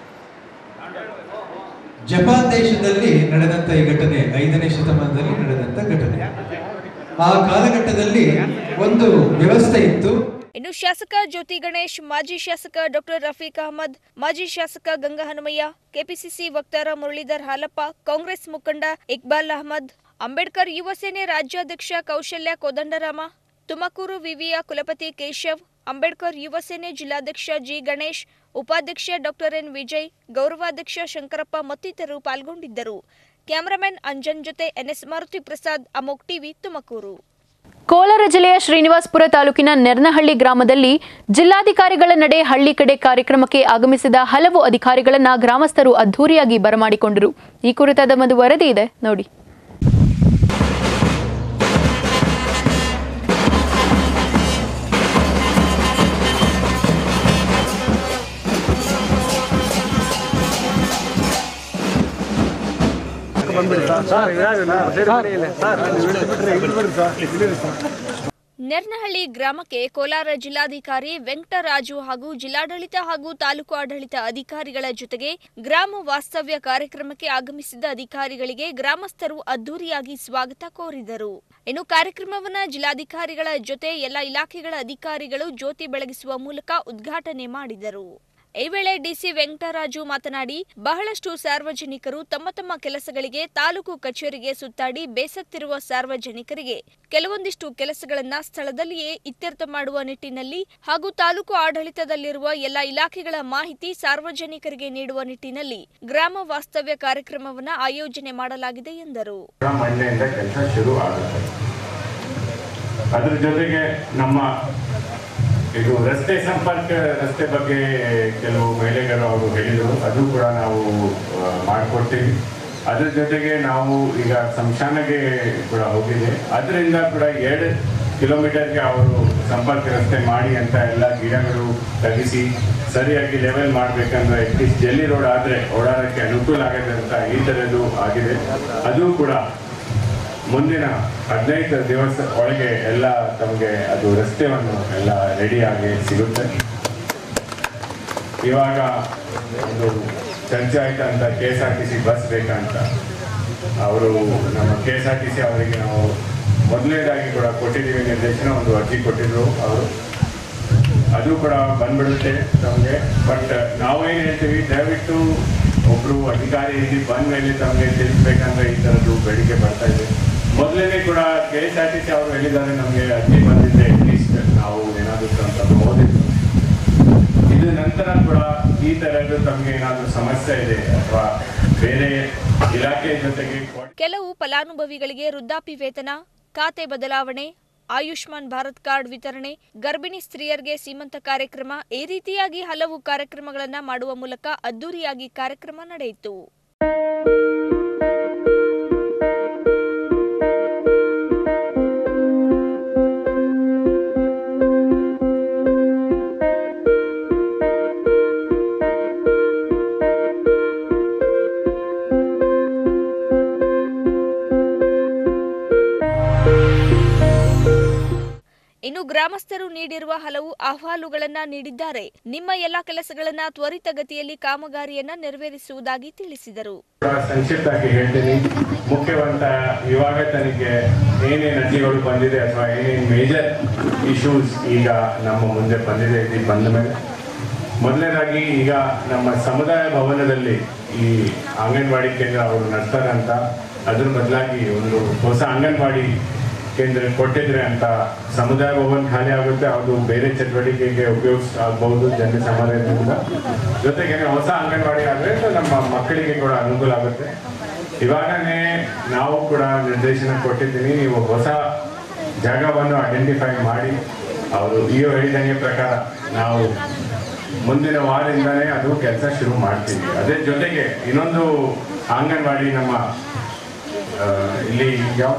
[SPEAKER 16] ಜಪಾನ್ ದೇಶದಲ್ಲಿ ನಡೆದಂತ ಈ ಘಟನೆ ಐದನೇ ಶತಮಾನದಲ್ಲಿ ನಡೆದಂತ ಘಟನೆ ಆ ಕಾಲಘಟ್ಟದಲ್ಲಿ ಒಂದು ವ್ಯವಸ್ಥೆ ಇತ್ತು
[SPEAKER 11] ಇನ್ನು ಶಾಸಕ ಜ್ಯೋತಿ ಗಣೇಶ್ ಮಾಜಿ ಶಾಸಕ ಡಾಕ್ಟರ್ ರಫೀಕ್ ಅಹಮದ್ ಮಾಜಿ ಶಾಸಕ ಗಂಗಾ ಹನುಮಯ್ಯ ಕೆಪಿಸಿಸಿ ವಕ್ತಾರ ಮುರಳೀಧರ್ ಹಾಲಪ್ಪ ಕಾಂಗ್ರೆಸ್ ಮುಖಂಡ ಇಕ್ಬಾಲ್ ಅಹಮದ್ ಅಂಬೇಡ್ಕರ್ ಯುವ ಸೇನೆ ರಾಜ್ಯಾಧ್ಯಕ್ಷ ಕೌಶಲ್ಯ ಕೋದಂಡರಾಮ ತುಮಕೂರು ವಿವಿಯ ಕುಲಪತಿ ಕೇಶವ್ ಅಂಬೇಡ್ಕರ್ ಯುವ ಸೇನೆ ಜಿಲ್ಲಾಧ್ಯಕ್ಷ ಜಿ ಗಣೇಶ್ ಉಪಾಧ್ಯಕ್ಷ ಡಾಕ್ಟರ್ ಎನ್ ವಿಜಯ್ ಗೌರವಾಧ್ಯಕ್ಷ ಶಂಕರಪ್ಪ ಮತ್ತಿತರರು ಪಾಲ್ಗೊಂಡಿದ್ದರು ಕ್ಯಾಮರಾಮನ್ ಅಂಜನ್ ಜೊತೆ ಎನ್ಎಸ್ ಮಾರುತಿ ಪ್ರಸಾದ್ ಅಮೋಕ್ ಟಿವಿ ತುಮಕೂರು
[SPEAKER 1] ಕೋಲಾರ ಜಿಲ್ಲೆಯ ಶ್ರೀನಿವಾಸಪುರ ತಾಲೂಕಿನ ನೆರ್ನಹಳ್ಳಿ ಗ್ರಾಮದಲ್ಲಿ ಜಿಲ್ಲಾಧಿಕಾರಿಗಳ ನಡೆ ಹಳ್ಳಿ ಕಡೆ ಕಾರ್ಯಕ್ರಮಕ್ಕೆ ಆಗಮಿಸಿದ ಹಲವು ಅಧಿಕಾರಿಗಳನ್ನ ಗ್ರಾಮಸ್ಥರು ಅದ್ಧೂರಿಯಾಗಿ ಬರಮಾಡಿಕೊಂಡರು ಈ ಕುರಿತಾದ ಒಂದು ವರದಿ ಇದೆ ನೋಡಿ
[SPEAKER 11] ನೆರ್ನಹಳ್ಳಿ ಗ್ರಾಮಕ್ಕೆ ಕೋಲಾರ ಜಿಲ್ಲಾಧಿಕಾರಿ ವೆಂಕಟರಾಜು ಹಾಗೂ ಜಿಲ್ಲಾಡಳಿತ ಹಾಗೂ ತಾಲೂಕು ಆಡಳಿತ ಅಧಿಕಾರಿಗಳ ಜೊತೆಗೆ ಗ್ರಾಮ ವಾಸ್ತವ್ಯ ಕಾರ್ಯಕ್ರಮಕ್ಕೆ ಆಗಮಿಸಿದ ಅಧಿಕಾರಿಗಳಿಗೆ ಗ್ರಾಮಸ್ಥರು ಅದ್ದೂರಿಯಾಗಿ ಸ್ವಾಗತ ಕೋರಿದರು ಇನ್ನು ಕಾರ್ಯಕ್ರಮವನ್ನ ಜಿಲ್ಲಾಧಿಕಾರಿಗಳ ಜೊತೆ ಎಲ್ಲ ಇಲಾಖೆಗಳ ಅಧಿಕಾರಿಗಳು ಜ್ಯೋತಿ ಬೆಳಗಿಸುವ ಮೂಲಕ ಉದ್ಘಾಟನೆ ಮಾಡಿದರು ಈ ವೇಳೆ ಡಿಸಿ ವೆಂಕಟರಾಜು ಮಾತನಾಡಿ ಬಹಳಷ್ಟು ಸಾರ್ವಜನಿಕರು ತಮ್ಮ ತಮ್ಮ ಕೆಲಸಗಳಿಗೆ ತಾಲೂಕು ಕಚೇರಿಗೆ ಸುತ್ತಾಡಿ ಬೇಸತ್ತಿರುವ ಸಾರ್ವಜನಿಕರಿಗೆ ಕೆಲವೊಂದಿಷ್ಟು ಕೆಲಸಗಳನ್ನ ಸ್ಥಳದಲ್ಲಿಯೇ ಇತ್ಯರ್ಥ ಮಾಡುವ ನಿಟ್ಟಿನಲ್ಲಿ ಹಾಗೂ ತಾಲೂಕು ಆಡಳಿತದಲ್ಲಿರುವ ಎಲ್ಲ ಇಲಾಖೆಗಳ ಮಾಹಿತಿ ಸಾರ್ವಜನಿಕರಿಗೆ ನೀಡುವ ನಿಟ್ಟಿನಲ್ಲಿ ಗ್ರಾಮ ವಾಸ್ತವ್ಯ ಕಾರ್ಯಕ್ರಮವನ್ನ ಆಯೋಜನೆ ಮಾಡಲಾಗಿದೆ ಎಂದರು
[SPEAKER 17] ಮಹಿಳೆಯಿಂದ ಕೆಲಸ ಶುರು ಆಗುತ್ತೆ ಅದ್ರ ಜೊತೆಗೆ ನಮ್ಮ ಇದು ರಸ್ತೆ ಸಂಪರ್ಕ ರಸ್ತೆ ಬಗ್ಗೆ ಕೆಲವು ಮಹಿಳೆಯರು ಅವರು ಹೇಳಿದರು ಅದು ಕೂಡ ನಾವು ಆ, ಮಾಡಿಕೊಡ್ತೀವಿ ಅದ್ರ ಜೊತೆಗೆ ನಾವು ಈಗ ಸಂಶಾನಗೆ ಕೂಡ ಹೋಗಿದೆ ಅದರಿಂದ ಕೂಡ ಎರಡು ಕಿಲೋಮೀಟರ್ಗೆ ಅವರು ಸಂಪರ್ಕ ರಸ್ತೆ ಮಾಡಿ ಅಂತ ಎಲ್ಲ ಗಿಡಗಳು ತೆಗಿಸಿ ಸರಿಯಾಗಿ ಲೆವೆಲ್ ಮಾಡಬೇಕಂದ್ರೆ ಅಟ್ಲೀಸ್ಟ್ ಜಲ್ಲಿ ರೋಡ್ ಆದರೆ ಓಡಾಡೋಕ್ಕೆ ಅನುಕೂಲ ಆಗಿದೆ ಅಂತ ಈ ಥರದ್ದು ಆಗಿದೆ ಅದು ಕೂಡ ಮುಂದಿನ ಹದಿನೈದು ದಿವಸ ಒಳಗೆ ಎಲ್ಲ ತಮಗೆ ಅದು ರಸ್ತೆಯನ್ನು ಎಲ್ಲ ರೆಡಿಯಾಗಿ ಸಿಗುತ್ತೆ ಇವಾಗ ಒಂದು ಚರ್ಚೆ ಆಯ್ತು ಅಂತ K S R T C bus ಬೇಕಂತ ಅವರು ನಮ್ಮ K S R T C ಅವರಿಗೆ ನಾವು ಮೊದಲನೇದಾಗಿ ಕೂಡ ಕೊಟ್ಟಿದ್ದೀವಿ ನಿರ್ದೇಶನ ಒಂದು ಅರ್ಜಿ ಕೊಟ್ಟಿದ್ರು ಅವರು ಅದು ಕೂಡ ಬಂದ್ಬಿಡುತ್ತೆ ನಮಗೆ ಬಟ್ ನಾವೇನು ಹೇಳ್ತೀವಿ ದಯವಿಟ್ಟು ಒಬ್ರು ಅಧಿಕಾರಿ ಇಲ್ಲಿ ಬಂದ ಮೇಲೆ ತಮಗೆ ತಿಳಿಸ್ಬೇಕಂದ್ರೆ ಈ ಥರದ್ದು ಬೇಡಿಕೆ ಬರ್ತಾ ಇದೆ ಮೊದಲನೇ ಕೂಡ K S R T C ಅವರು ಹೇಳಿದ್ದಾರೆ ನಮಗೆ ಅರ್ಜಿ ಬಂದಿದೆ ಅಟ್ಲೀಸ್ಟ್ ನಾವು ಏನಾದರೂ ಅಂತ ಓದಿದ್ದು ಇದು ನಂತರ ಕೂಡ ಈ ಥರದ್ದು ತಮಗೆ ಏನಾದರೂ ಸಮಸ್ಯೆ ಇದೆ ಅಥವಾ ಬೇರೆ ಇಲಾಖೆ ಜೊತೆಗೆ
[SPEAKER 11] ಕೆಲವು ಫಲಾನುಭವಿಗಳಿಗೆ ವೃದ್ಧಾಪ್ಯ ವೇತನ ಖಾತೆ ಬದಲಾವಣೆ ಆಯುಷ್ಮಾನ್ ಭಾರತ್ ಕಾರ್ಡ್ ವಿತರಣೆ ಗರ್ಭಿಣಿ ಸ್ತ್ರೀಯರಿಗೆ ಸೀಮಂತ ಕಾರ್ಯಕ್ರಮ ಈ ರೀತಿಯಾಗಿ ಹಲವು ಕಾರ್ಯಕ್ರಮಗಳನ್ನ ಮಾಡುವ ಮೂಲಕ ಅದ್ದೂರಿಯಾಗಿ ಕಾರ್ಯಕ್ರಮ ನಡೆಯಿತು ಇನ್ನು ಗ್ರಾಮಸ್ಥರು ನೀಡಿರುವ ಹಲವು ಅಹವಾಲುಗಳನ್ನ ನೀಡಿದ್ದಾರೆ ನಿಮ್ಮ ಎಲ್ಲಾ ಕೆಲಸಗಳನ್ನ ತ್ವರಿತಗತಿಯಲ್ಲಿ ಕಾಮಗಾರಿಯನ್ನ ನೆರವೇರಿಸುವುದಾಗಿ ತಿಳಿಸಿದರು
[SPEAKER 17] ಕೂಡ ಸಂಕ್ಷಿಪ್ತವಾಗಿ ಹೇಳ್ತೀನಿ ಮುಖ್ಯವಂತ ಇವಾಗ ತನಗೆ ಏನೇನು ಅರ್ಜಿಗಳು ಬಂದಿದೆ ಅಥವಾ ಏನೇನು ಮೇಜರ್ ಇಶ್ಯೂಸ್ ಈಗ ನಮ್ಮ ಮುಂದೆ ಬಂದಿದೆ ಇಲ್ಲಿ ಬಂದ ಮೇಲೆ ಮೊದಲನೇದಾಗಿ ಈಗ ನಮ್ಮ ಸಮುದಾಯ ಭವನದಲ್ಲಿ ಈ ಅಂಗನವಾಡಿ ಕೇಂದ್ರ ಅವರು ನಡೆಸ್ತಾರೆ ಅಂತ ಅದ್ರ ಬದಲಾಗಿ ಒಂದು ಹೊಸ ಅಂಗನವಾಡಿ ಕೇಂದ್ರ ಕೊಟ್ಟಿದ್ರೆ ಅಂತ ಸಮುದಾಯ ಭವನ ಖಾಲಿ ಆಗುತ್ತೆ ಅದು ಬೇರೆ ಚಟುವಟಿಕೆಗೆ ಉಪಯೋಗಿಸ್ ಆಗ್ಬಹುದು ಜನ ಸಮಾರಂಭದಿಂದ ಜೊತೆಗೆ ಹೊಸ ಅಂಗನವಾಡಿ ಆದ್ರೆ ನಮ್ಮ ಮಕ್ಕಳಿಗೆ ಕೂಡ ಅನುಕೂಲ ಆಗುತ್ತೆ ಇವಾಗನೇ ನಾವು ಕೂಡ ನಿರ್ದೇಶನ ಕೊಟ್ಟಿದ್ದೀನಿ ನೀವು ಹೊಸ ಜಾಗವನ್ನು ಐಡೆಂಟಿಫೈ ಮಾಡಿ ಅವರು ಈ ಹೇಳಿದಂಗೆ ಪ್ರಕಾರ ನಾವು ಮುಂದಿನ ವಾರದಿಂದನೇ ಅದು ಕೆಲಸ ಶುರು ಮಾಡ್ತೀವಿ ಅದೇ ಜೊತೆಗೆ ಇನ್ನೊಂದು ಅಂಗನವಾಡಿ ನಮ್ಮ ಆ, ಇಲ್ಲಿ ಯಾವ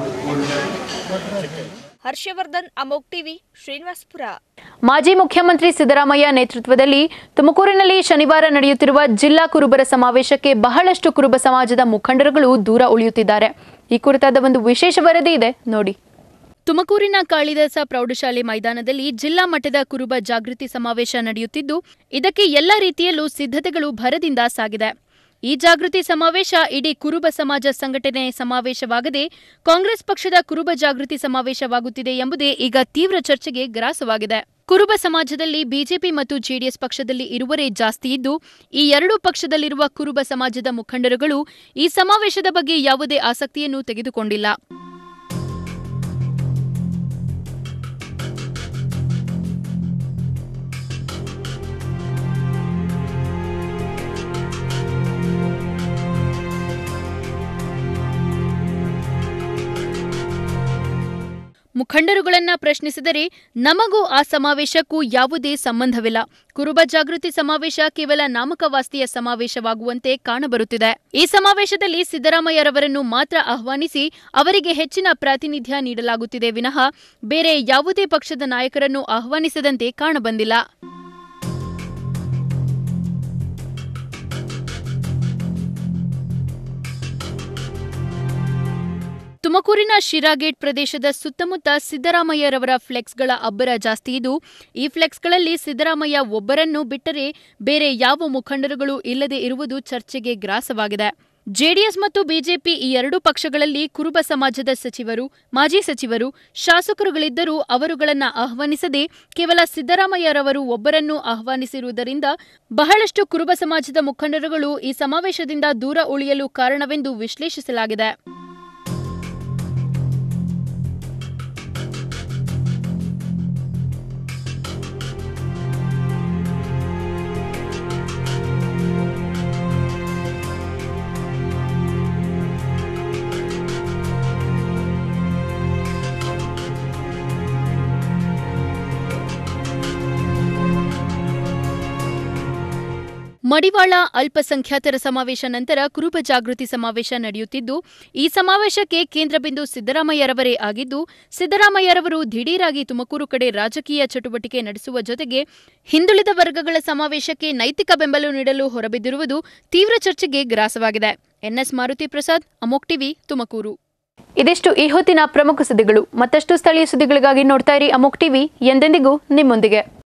[SPEAKER 11] ಹರ್ಷವರ್ಧನ್ ಅಮೋಕ್ ಟಿವಿ ಶ್ರೀನಿವಾಸ್ಪುರ
[SPEAKER 1] ಮಾಜಿ ಮುಖ್ಯಮಂತ್ರಿ ಸಿದ್ದರಾಮಯ್ಯ ನೇತೃತ್ವದಲ್ಲಿ ತುಮಕೂರಿನಲ್ಲಿ ಶನಿವಾರ ನಡೆಯುತ್ತಿರುವ ಜಿಲ್ಲಾ ಕುರುಬರ ಸಮಾವೇಶಕ್ಕೆ ಬಹಳಷ್ಟು ಕುರುಬ ಸಮಾಜದ ಮುಖಂಡರುಗಳು ದೂರ ಉಳಿಯುತ್ತಿದ್ದಾರೆ ಈ ಕುರಿತಾದ ಒಂದು ವಿಶೇಷ ವರದಿ ಇದೆ ನೋಡಿ
[SPEAKER 2] ತುಮಕೂರಿನ ಕಾಳಿದಾಸ ಪ್ರೌಢಶಾಲೆ ಮೈದಾನದಲ್ಲಿ ಜಿಲ್ಲಾ ಮಟ್ಟದ ಕುರುಬ ಜಾಗೃತಿ ಸಮಾವೇಶ ನಡೆಯುತ್ತಿದ್ದು ಇದಕ್ಕೆ ಎಲ್ಲ ರೀತಿಯಲ್ಲೂ ಸಿದ್ಧತೆಗಳು ಭರದಿಂದ ಸಾಗಿದೆ ಈ ಜಾಗೃತಿ ಸಮಾವೇಶ ಇಡೀ ಕುರುಬ ಸಮಾಜ ಸಂಘಟನೆ ಸಮಾವೇಶವಾಗದೆ ಕಾಂಗ್ರೆಸ್ ಪಕ್ಷದ ಕುರುಬ ಜಾಗೃತಿ ಸಮಾವೇಶವಾಗುತ್ತಿದೆ ಎಂಬುದೇ ಈಗ ತೀವ್ರ ಚರ್ಚೆಗೆ ಗ್ರಾಸವಾಗಿದೆ ಕುರುಬ ಸಮಾಜದಲ್ಲಿ ಬಿಜೆಪಿ ಮತ್ತು ಜೆಡಿಎಸ್ ಪಕ್ಷದಲ್ಲಿ ಇರುವರೇ ಜಾಸ್ತಿ ಇದ್ದು ಈ ಎರಡೂ ಪಕ್ಷದಲ್ಲಿರುವ ಕುರುಬ ಸಮಾಜದ ಮುಖಂಡರುಗಳು ಈ ಸಮಾವೇಶದ ಬಗ್ಗೆ ಯಾವುದೇ ಆಸಕ್ತಿಯನ್ನು ತೆಗೆದುಕೊಂಡಿಲ್ಲ ಮುಖಂಡರುಗಳನ್ನ ಪ್ರಶ್ನಿಸಿದರೆ ನಮಗೂ ಆ ಸಮಾವೇಶಕ್ಕೂ ಯಾವುದೇ ಸಂಬಂಧವಿಲ್ಲ ಕುರುಬ ಜಾಗೃತಿ ಸಮಾವೇಶ ಕೇವಲ ನಾಮಕವಾಸ್ತಿಯ ಸಮಾವೇಶವಾಗುವಂತೆ ಕಾಣಬರುತ್ತಿದೆ ಈ ಸಮಾವೇಶದಲ್ಲಿ ಸಿದ್ದರಾಮಯ್ಯರವರನ್ನು ಮಾತ್ರ ಆಹ್ವಾನಿಸಿ ಅವರಿಗೆ ಹೆಚ್ಚಿನ ಪ್ರಾತಿನಿಧ್ಯ ನೀಡಲಾಗುತ್ತಿದೆ ವಿನಃ ಬೇರೆ ಯಾವುದೇ ಪಕ್ಷದ ನಾಯಕರನ್ನು ಆಹ್ವಾನಿಸದಂತೆ ಕಾಣಬಂದಿಲ್ಲ ತುಮಕೂರಿನ ಶಿರಾಗೇಟ್ ಪ್ರದೇಶದ ಸುತ್ತಮುತ್ತ ಸಿದ್ದರಾಮಯ್ಯರವರ ಫ್ಲೆಕ್ಸ್ಗಳ ಅಬ್ಬರ ಜಾಸ್ತಿ ಇದ್ದು ಈ ಫ್ಲೆಕ್ಸ್ಗಳಲ್ಲಿ ಸಿದ್ದರಾಮಯ್ಯ ಒಬ್ಬರನ್ನು ಬಿಟ್ಟರೆ ಬೇರೆ ಯಾವ ಮುಖಂಡರುಗಳು ಇಲ್ಲದೆ ಇರುವುದು ಚರ್ಚೆಗೆ ಗ್ರಾಸವಾಗಿದೆ ಜೆಡಿಎಸ್ ಮತ್ತು ಬಿಜೆಪಿ ಈ ಎರಡೂ ಪಕ್ಷಗಳಲ್ಲಿ ಕುರುಬ ಸಮಾಜದ ಸಚಿವರು ಮಾಜಿ ಸಚಿವರು ಶಾಸಕರುಗಳಿದ್ದರೂ ಅವರುಗಳನ್ನ ಆಹ್ವಾನಿಸದೆ ಕೇವಲ ಸಿದ್ದರಾಮಯ್ಯರವರು ಒಬ್ಬರನ್ನು ಆಹ್ವಾನಿಸಿರುವುದರಿಂದ ಬಹಳಷ್ಟು ಕುರುಬ ಸಮಾಜದ ಮುಖಂಡರುಗಳು ಈ ಸಮಾವೇಶದಿಂದ ದೂರ ಉಳಿಯಲು ಕಾರಣವೆಂದು ವಿಶ್ಲೇಷಿಸಲಾಗಿದೆ ಮಡಿವಾಳ ಅಲ್ಪಸಂಖ್ಯಾತರ ಸಮಾವೇಶ ನಂತರ ಕುರುಬ ಜಾಗೃತಿ ಸಮಾವೇಶ ನಡೆಯುತ್ತಿದ್ದು ಈ ಸಮಾವೇಶಕ್ಕೆ ಕೇಂದ್ರ ಬಿಂದು ಸಿದ್ದರಾಮಯ್ಯರವರೇ ಆಗಿದ್ದು ಸಿದ್ದರಾಮಯ್ಯರವರು ದಿಢೀರಾಗಿ ತುಮಕೂರು ಕಡೆ ರಾಜಕೀಯ ಚಟುವಟಿಕೆ ನಡೆಸುವ ಜೊತೆಗೆ ಹಿಂದುಳಿದ ವರ್ಗಗಳ ಸಮಾವೇಶಕ್ಕೆ ನೈತಿಕ ಬೆಂಬಲ ನೀಡಲು ಹೊರಬಿದ್ದಿರುವುದು ತೀವ್ರ ಚರ್ಚೆಗೆ ಗ್ರಾಸವಾಗಿದೆ ಎನ್ಎಸ್ ಮಾರುತಿ ಪ್ರಸಾದ್ ಅಮೋಕ್ ಟಿವಿ ತುಮಕೂರು
[SPEAKER 1] ಇದಿಷ್ಟು ಈ ಹೊತ್ತಿನ ಪ್ರಮುಖ ಸುದ್ದಿಗಳು ಮತ್ತಷ್ಟು ಸ್ಥಳೀಯ ಸುದ್ದಿಗಳಿಗಾಗಿ ನೋಡ್ತಾ ಇರಿ ಅಮೋಕ್ ಟಿವಿ ಎಂದೆಂದಿಗೂ ನಿಮ್ಮೊಂದಿಗೆ